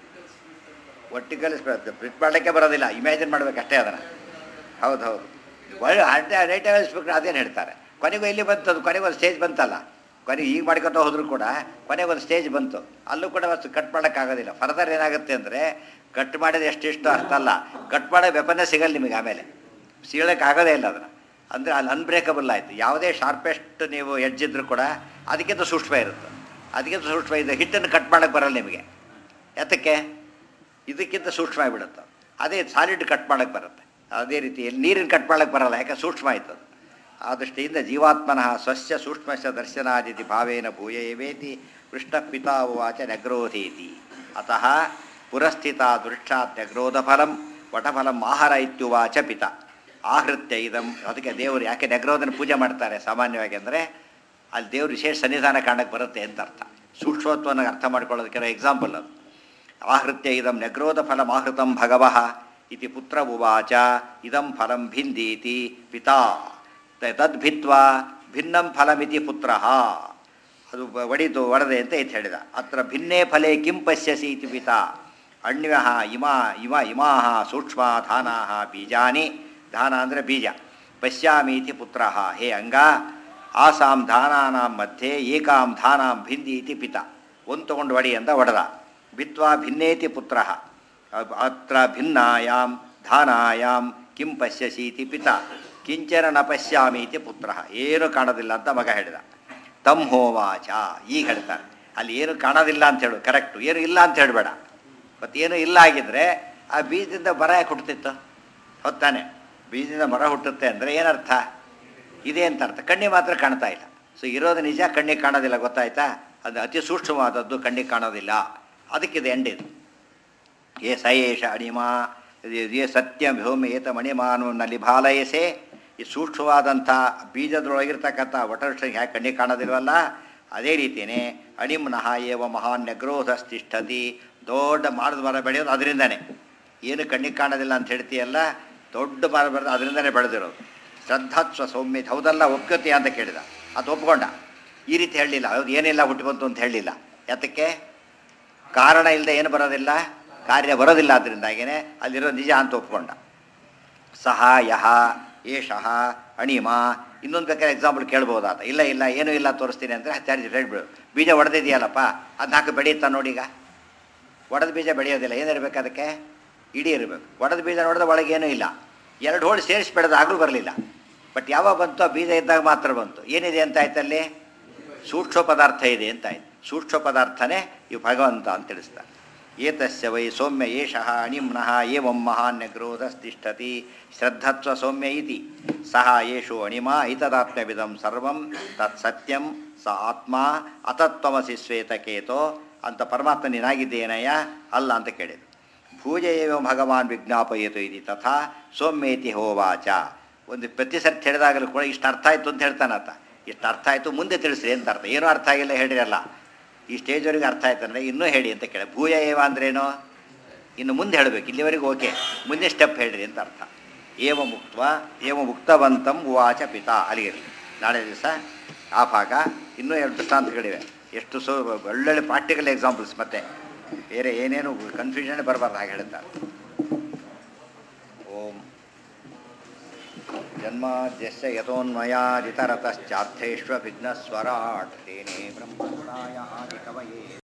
ಒಟ್ಟಿಗಲ್ಲಿ ಪ್ರಿಂಟ್ ಮಾಡಲಿಕ್ಕೆ ಬರೋದಿಲ್ಲ ಇಮ್ಯಾಜಿನ್ ಮಾಡ್ಬೇಕಷ್ಟೇ ಅದನ್ನು ಹೌದು ಹೌದು ಒಳ್ಳೆ ಅಡ್ಡೆ ರೇಟ್ ಸ್ಪೀಕರ್ ಅದೇನು ಹೇಳ್ತಾರೆ ಕೊನೆಗೂ ಎಲ್ಲಿ ಬಂತು ಅದು ಕೊನೆಗೆ ಒಂದು ಸ್ಟೇಜ್ ಬಂತಲ್ಲ ಕೊನೆಗೆ ಈಗ ಮಾಡ್ಕೊತ ಹೋದ್ರು ಕೂಡ ಕೊನೆಗೆ ಒಂದು ಸ್ಟೇಜ್ ಬಂತು ಅಲ್ಲೂ ಕೂಡ ಅಷ್ಟು ಕಟ್ ಮಾಡೋಕ್ಕಾಗೋದಿಲ್ಲ ಫರ್ದರ್ ಏನಾಗುತ್ತೆ ಅಂದರೆ ಕಟ್ ಮಾಡಿದ ಎಷ್ಟಿಷ್ಟು ಅಷ್ಟಲ್ಲ ಕಟ್ ಮಾಡೋ ವೆಪನ್ನೇ ಸಿಗಲ್ಲ ನಿಮಗೆ ಆಮೇಲೆ ಸೀಳಕ್ಕೆ ಆಗೋದೇ ಇಲ್ಲ ಅದನ್ನು ಅಂದರೆ ಅಲ್ಲಿ ಅನ್ಬ್ರೇಕಬಲ್ ಆಯಿತು ಯಾವುದೇ ಶಾರ್ಪೆಸ್ಟ್ ನೀವು ಎಡ್ಜ್ ಇದ್ರೂ ಕೂಡ ಅದಕ್ಕಿಂತ ಸೂಕ್ಷ್ಮ ಇರುತ್ತೆ ಅದಕ್ಕಿಂತ ಸೂಕ್ಷ್ಮ ಇದೆ ಹಿಟ್ಟನ್ನು ಕಟ್ ಮಾಡೋಕ್ಕೆ ಬರಲ್ಲ ನಿಮಗೆ ಯಾತಕ್ಕೆ ಇದಕ್ಕಿಂತ ಸೂಕ್ಷ್ಮ ಆಗಿಬಿಡುತ್ತೆ ಅದೇ ಸಾಲಿಡ್ ಕಟ್ ಮಾಡೋಕ್ಕೆ ಬರುತ್ತೆ ಅದೇ ರೀತಿ ನೀರಿನ ಕಟ್ ಮಾಡೋಕ್ಕೆ ಬರಲ್ಲ ಯಾಕೆ ಸೂಕ್ಷ್ಮ ಆಯ್ತು ಅದು ಆ ದೃಷ್ಟಿಯಿಂದ ಜೀವಾತ್ಮನಃ ಸ್ವಸ್ಯ ಸೂಕ್ಷ್ಮಸ್ಯ ದರ್ಶನಾದಿತಿ ಭಾವೇನ ಭೂಯೇವೇತಿ ಕೃಷ್ಣ ಪಿತಾ ಉವಾಚ ನಗ್ರೋಧೀತಿ ಅತಃ ಪುರಸ್ಥಿತ ದೃಷ್ಟಾತ್ ನಗ್ರೋಧ ಫಲಂ ವಟಫಲಂ ಆಹಾರ ಇತ್ಯುವಾಚ ಪಿತ ಆಹೃತ್ಯ ಇದಂ ಅದಕ್ಕೆ ದೇವರು ಯಾಕೆ ನಗ್ರೋಧನ ಪೂಜೆ ಮಾಡ್ತಾರೆ ಸಾಮಾನ್ಯವಾಗಿ ಅಂದರೆ ಅಲ್ಲಿ ದೇವರು ವಿಶೇಷ ಸನ್ನಿಧಾನ ಕಾಣಕ್ಕೆ ಬರುತ್ತೆ ಅಂತ ಅರ್ಥ ಸೂಕ್ಷ್ಮತ್ವವನ್ನು ಅರ್ಥ ಮಾಡ್ಕೊಳ್ಳೋದಕ್ಕೆ ಎಕ್ಸಾಂಪಲ್ ಅದು ಆಹೃತ್ಯ ಇದಂ ನಗ್ರೋಧ ಫಲಂ ಆಹೃತಂ ಭಗವಃ ಇತಿ ಪುತ್ರ ಉವಾಚ ಇದಂ ಫಲಂ ಭಿಂದೀತಿ ಪಿತಾ ತ- ತದ್ಭಿತ್ವಾ ಭಿನ್ನಂ ಫಲಮಿತಿ ಪುತ್ರ ಅದು ಬ- ಒಡಿತು ಒಡದೆ ಅಂತ ಇತ್ತು ಹೇಳಿದ ಅತ್ರ ಭಿನ್ನೇ ಫಲೆ ಕಿಂ ಪಶ್ಯಸಿ ಇತಿ ಪಿತಾ ಅಣ್ವ್ಯ ಇಮಾ ಇಮ ಇಮಾಹ ಸೂಕ್ಷ್ಮ ಧಾನಾಹ ಬೀಜಾನಿ ಧಾನ ಅಂದರೆ ಬೀಜ ಪಶ್ಯಾಮೀತಿ ಪುತ್ರ ಹೇ ಅಂಗ ಆಸಾಂ ಧಾನಾನಾಂ ಮಧ್ಯೆ ಏಕಾಂ ಧಾನಾಂ ಭಿಂದಿ ಇತಿ ಪಿತ ಒಂದು ತಗೊಂಡು ಒಡಿ ಅಂತ ಒಡೆದ ಭಿತ್ವಾ ಭಿನ್ನೇತಿ ಪುತ್ರ ಅತ್ರ ಭಿನ್ನಾಯಾಂ ಧಾನಾಯಾಂ ಕಿಂ ಪಶ್ಯಸೀತಿ ಪಿತ ಕಿಂಚನ ನ ಪಶ್ಯಾಮೀತಿ ಪುತ್ರ ಏನು ಕಾಣೋದಿಲ್ಲ ಅಂತ ಮಗ ಹೇಳಿದ ತಮ್ ಹೋವಾಚ ಈಗ ಹೇಳ್ತಾರೆ ಅಲ್ಲಿ ಏನು ಕಾಣೋದಿಲ್ಲ ಅಂತ ಹೇಳು ಕರೆಕ್ಟು ಏನು ಇಲ್ಲ ಅಂತ ಹೇಳಬೇಡ ಮತ್ತು ಏನು ಇಲ್ಲ ಆಗಿದ್ರೆ ಆ ಬೀಜದಿಂದ ಮರ ಯಾಕೆ ಹುಟ್ಟುತ್ತಿತ್ತು ಹೊತ್ತಾನೆ ಬೀಜದಿಂದ ಮರ ಹುಟ್ಟುತ್ತೆ ಅಂದರೆ ಏನರ್ಥ ಇದೆ ಅಂತ ಅರ್ಥ ಕಣ್ಣಿಗೆ ಮಾತ್ರ ಕಾಣ್ತಾ ಇಲ್ಲ ಸೊ ಇರೋದು ನಿಜ ಕಣ್ಣಿಗೆ ಕಾಣೋದಿಲ್ಲ ಗೊತ್ತಾಯ್ತಾ ಅದು ಅತಿ ಸೂಕ್ಷ್ಮವಾದದ್ದು ಕಣ್ಣಿಗೆ ಕಾಣೋದಿಲ್ಲ ಅದಕ್ಕಿದೆ ಎಂಡಿದು ಏ ಸ ಏಷ ಅಣಿಮ ಏ ಸತ್ಯ ಭೂಮಿ ಏತ ಮಣಿಮಾನವನ್ನಲ್ಲಿ ಭಾಲಯಸೆ ಈ ಸೂಕ್ಷ್ಮವಾದಂಥ ಬೀಜದೊಳಗಿರ್ತಕ್ಕಂಥ ವಟವೃಕ್ಷ ಹ್ಯಾಕೆ ಕಣ್ಣಿಗೆ ಕಾಣೋದಿಲ್ವಲ್ಲ ಅದೇ ರೀತಿಯೇ ಅಣಿಮ್ನಃ ಏವ ಮಹಾನ್ ನಗ್ರೋಧಸ್ತಿಷ್ಠತಿ ದೊಡ್ಡ ಮಾರದ ಮರ ಬೆಳೆಯೋದು ಅದರಿಂದನೇ ಏನು ಕಣ್ಣಿಗೆ ಕಾಣೋದಿಲ್ಲ ಅಂತ ಹೇಳ್ತೀಯಲ್ಲ ದೊಡ್ಡ ಮರ ಬೆಳೆದು ಅದರಿಂದನೇ ಬೆಳೆದಿರೋದು ಶ್ರದ್ಧಾತ್ವ ಸೌಮ್ಯ ಹೌದಲ್ಲ ಒಪ್ಕೋತೀಯ ಅಂತ ಕೇಳಿದ ಅದು ಒಪ್ಕೊಂಡ ಈ ರೀತಿ ಹೇಳಲಿಲ್ಲ ಹೌದು ಏನಿಲ್ಲ ಹುಟ್ಟು ಬಂತು ಅಂತ ಹೇಳಲಿಲ್ಲ ಯಾತಕ್ಕೆ ಕಾರಣ ಇಲ್ಲದೆ ಏನು ಬರೋದಿಲ್ಲ ಕಾರ್ಯ ಬರೋದಿಲ್ಲ ಅದರಿಂದಾಗಿಯೇ ಅಲ್ಲಿರೋ ನಿಜ ಅಂತ ಒಪ್ಕೊಂಡ ಸಹ ಯಹ ಏಷಃ ಅಣಿಮ ಇನ್ನೊಂದು ಬೇಕಾದ್ರೆ ಎಕ್ಸಾಂಪಲ್ ಕೇಳ್ಬೋದಾತ ಇಲ್ಲ ಇಲ್ಲ ಏನೂ ಇಲ್ಲ ತೋರಿಸ್ತೀನಿ ಅಂದರೆ ಹತ್ತಾರು ಹೇಳ್ಬಿಡು ಬೀಜ ಒಡೆದಿದೆಯಲ್ಲಪ್ಪ ಅದನ್ನ ಹಾಕಿ ಬೆಳೆಯುತ್ತಾ ನೋಡೀಗ ಒಡೆದ ಬೀಜ ಬೆಳೆಯೋದಿಲ್ಲ ಏನಿರಬೇಕು ಅದಕ್ಕೆ ಇಡೀ ಇರಬೇಕು ಒಡೆದ ಬೀಜ ನೋಡಿದ್ರೆ ಒಳಗೇನೂ ಇಲ್ಲ ಎರಡು ಹೋಳು ಸೇರಿಸಿ ಬೆಳೆದಾಗಲೂ ಬರಲಿಲ್ಲ ಬಟ್ ಯಾವಾಗ ಬಂತು ಆ ಬೀಜ ಇದ್ದಾಗ ಮಾತ್ರ ಬಂತು ಏನಿದೆ ಅಂತ ಆಯ್ತಲ್ಲಿ ಸೂಕ್ಷ್ಮ ಪದಾರ್ಥ ಇದೆ ಅಂತ ಆಯ್ತು ಸೂಕ್ಷ್ಮ ಪದಾರ್ಥನೇ ಇವು ಭಗವಂತ ಅಂತ ತಿಳಿಸ್ತಾರೆ ಏತಸ್ಯ ವೈ ಸೌಮ್ಯ ಏಷಃ ಅಣಿಮ್ನಃ ಏವಂ ಮಹಾನ್ಯಗ್ರೋಧಸ್ತಿಷ್ಠತಿ ಶ್ರದ್ಧತ್ವ ಸೌಮ್ಯ ಇತಿ ಸಹ ಯೇಷು ಅಣಿಮ ಐತದಾತ್ಮ್ಯವಿದಂ ಸರ್ವಂ ತತ್ ಸತ್ಯಂ ಸ ಆತ್ಮ ಅತತ್ವಮಸಿ ಶ್ವೇತಕೇತೋ ಅಂತ ಪರಮಾತ್ಮ ನೀನಾಗಿದ್ದೇನಯ್ಯ ಅಲ್ಲ ಅಂತ ಕೇಳಿದ್ರು ಭೂಜ ಏವ ಭಗವಾನ್ ವಿಜ್ಞಾಪಯಿತು ಇದು ತಥಾ ಸೌಮ್ಯೇತಿ ಹೋವಾಚ ಒಂದು ಪ್ರತಿ ಸರ್ತಿ ಹೇಳಿದಾಗಲೂ ಕೂಡ ಇಷ್ಟು ಅರ್ಥ ಆಯಿತು ಅಂತ ಹೇಳ್ತಾನತ್ತ ಇಷ್ಟು ಅರ್ಥ ಆಯಿತು ಮುಂದೆ ತಿಳಿಸ್ರಿ ಅಂತ ಅರ್ಥ ಏನೂ ಅರ್ಥ ಆಗಿಲ್ಲ ಹೇಳಿರಲ್ಲ ಈ ಸ್ಟೇಜ್ವರೆಗೆ ಅರ್ಥ ಆಯ್ತು ಅಂದರೆ ಇನ್ನೂ ಹೇಳಿ ಅಂತ ಕೇಳಿ ಭೂಯ ಏವ ಅಂದ್ರೇನು ಇನ್ನು ಮುಂದೆ ಹೇಳಬೇಕು ಇಲ್ಲಿವರೆಗೂ ಓಕೆ ಮುಂದೆ ಸ್ಟೆಪ್ ಹೇಳ್ರಿ ಅಂತ ಅರ್ಥ ಏವ ಮುಕ್ತ ಏವ ಮುಕ್ತವಂತಂ ಉವಾಚ ಪಿತಾ ಅಲ್ಲಿಗಿರಲಿ ನಾಳೆ ದಿವಸ ಆ ಭಾಗ ಇನ್ನೂ ಎರಡು ದೃಷ್ಟಾಂತಗಳಿವೆ ಎಷ್ಟು ಸೊ ಒಳ್ಳೊಳ್ಳೆ ಪ್ರಾಕ್ಟಿಕಲ್ ಎಕ್ಸಾಂಪಲ್ಸ್ ಮತ್ತೆ ಬೇರೆ ಏನೇನು ಕನ್ಫ್ಯೂಷನ್ ಬರಬಾರ್ದು ಹಾಗೆ ಹೇಳ್ತಾರೆ ಓಂ ಜನ್ಮಾದ್ಯಸ್ಯ ಯತೋನ್ಮಯಾದಿತರತಶ್ಚಾರ್ಥೇಷ್ವ ವಿಘ್ನಸ್ವರಾಟ್ ತೇನೇ ಬ್ರಹ್ಮಗುಣಾಯ ಆದಿಕವಯೇ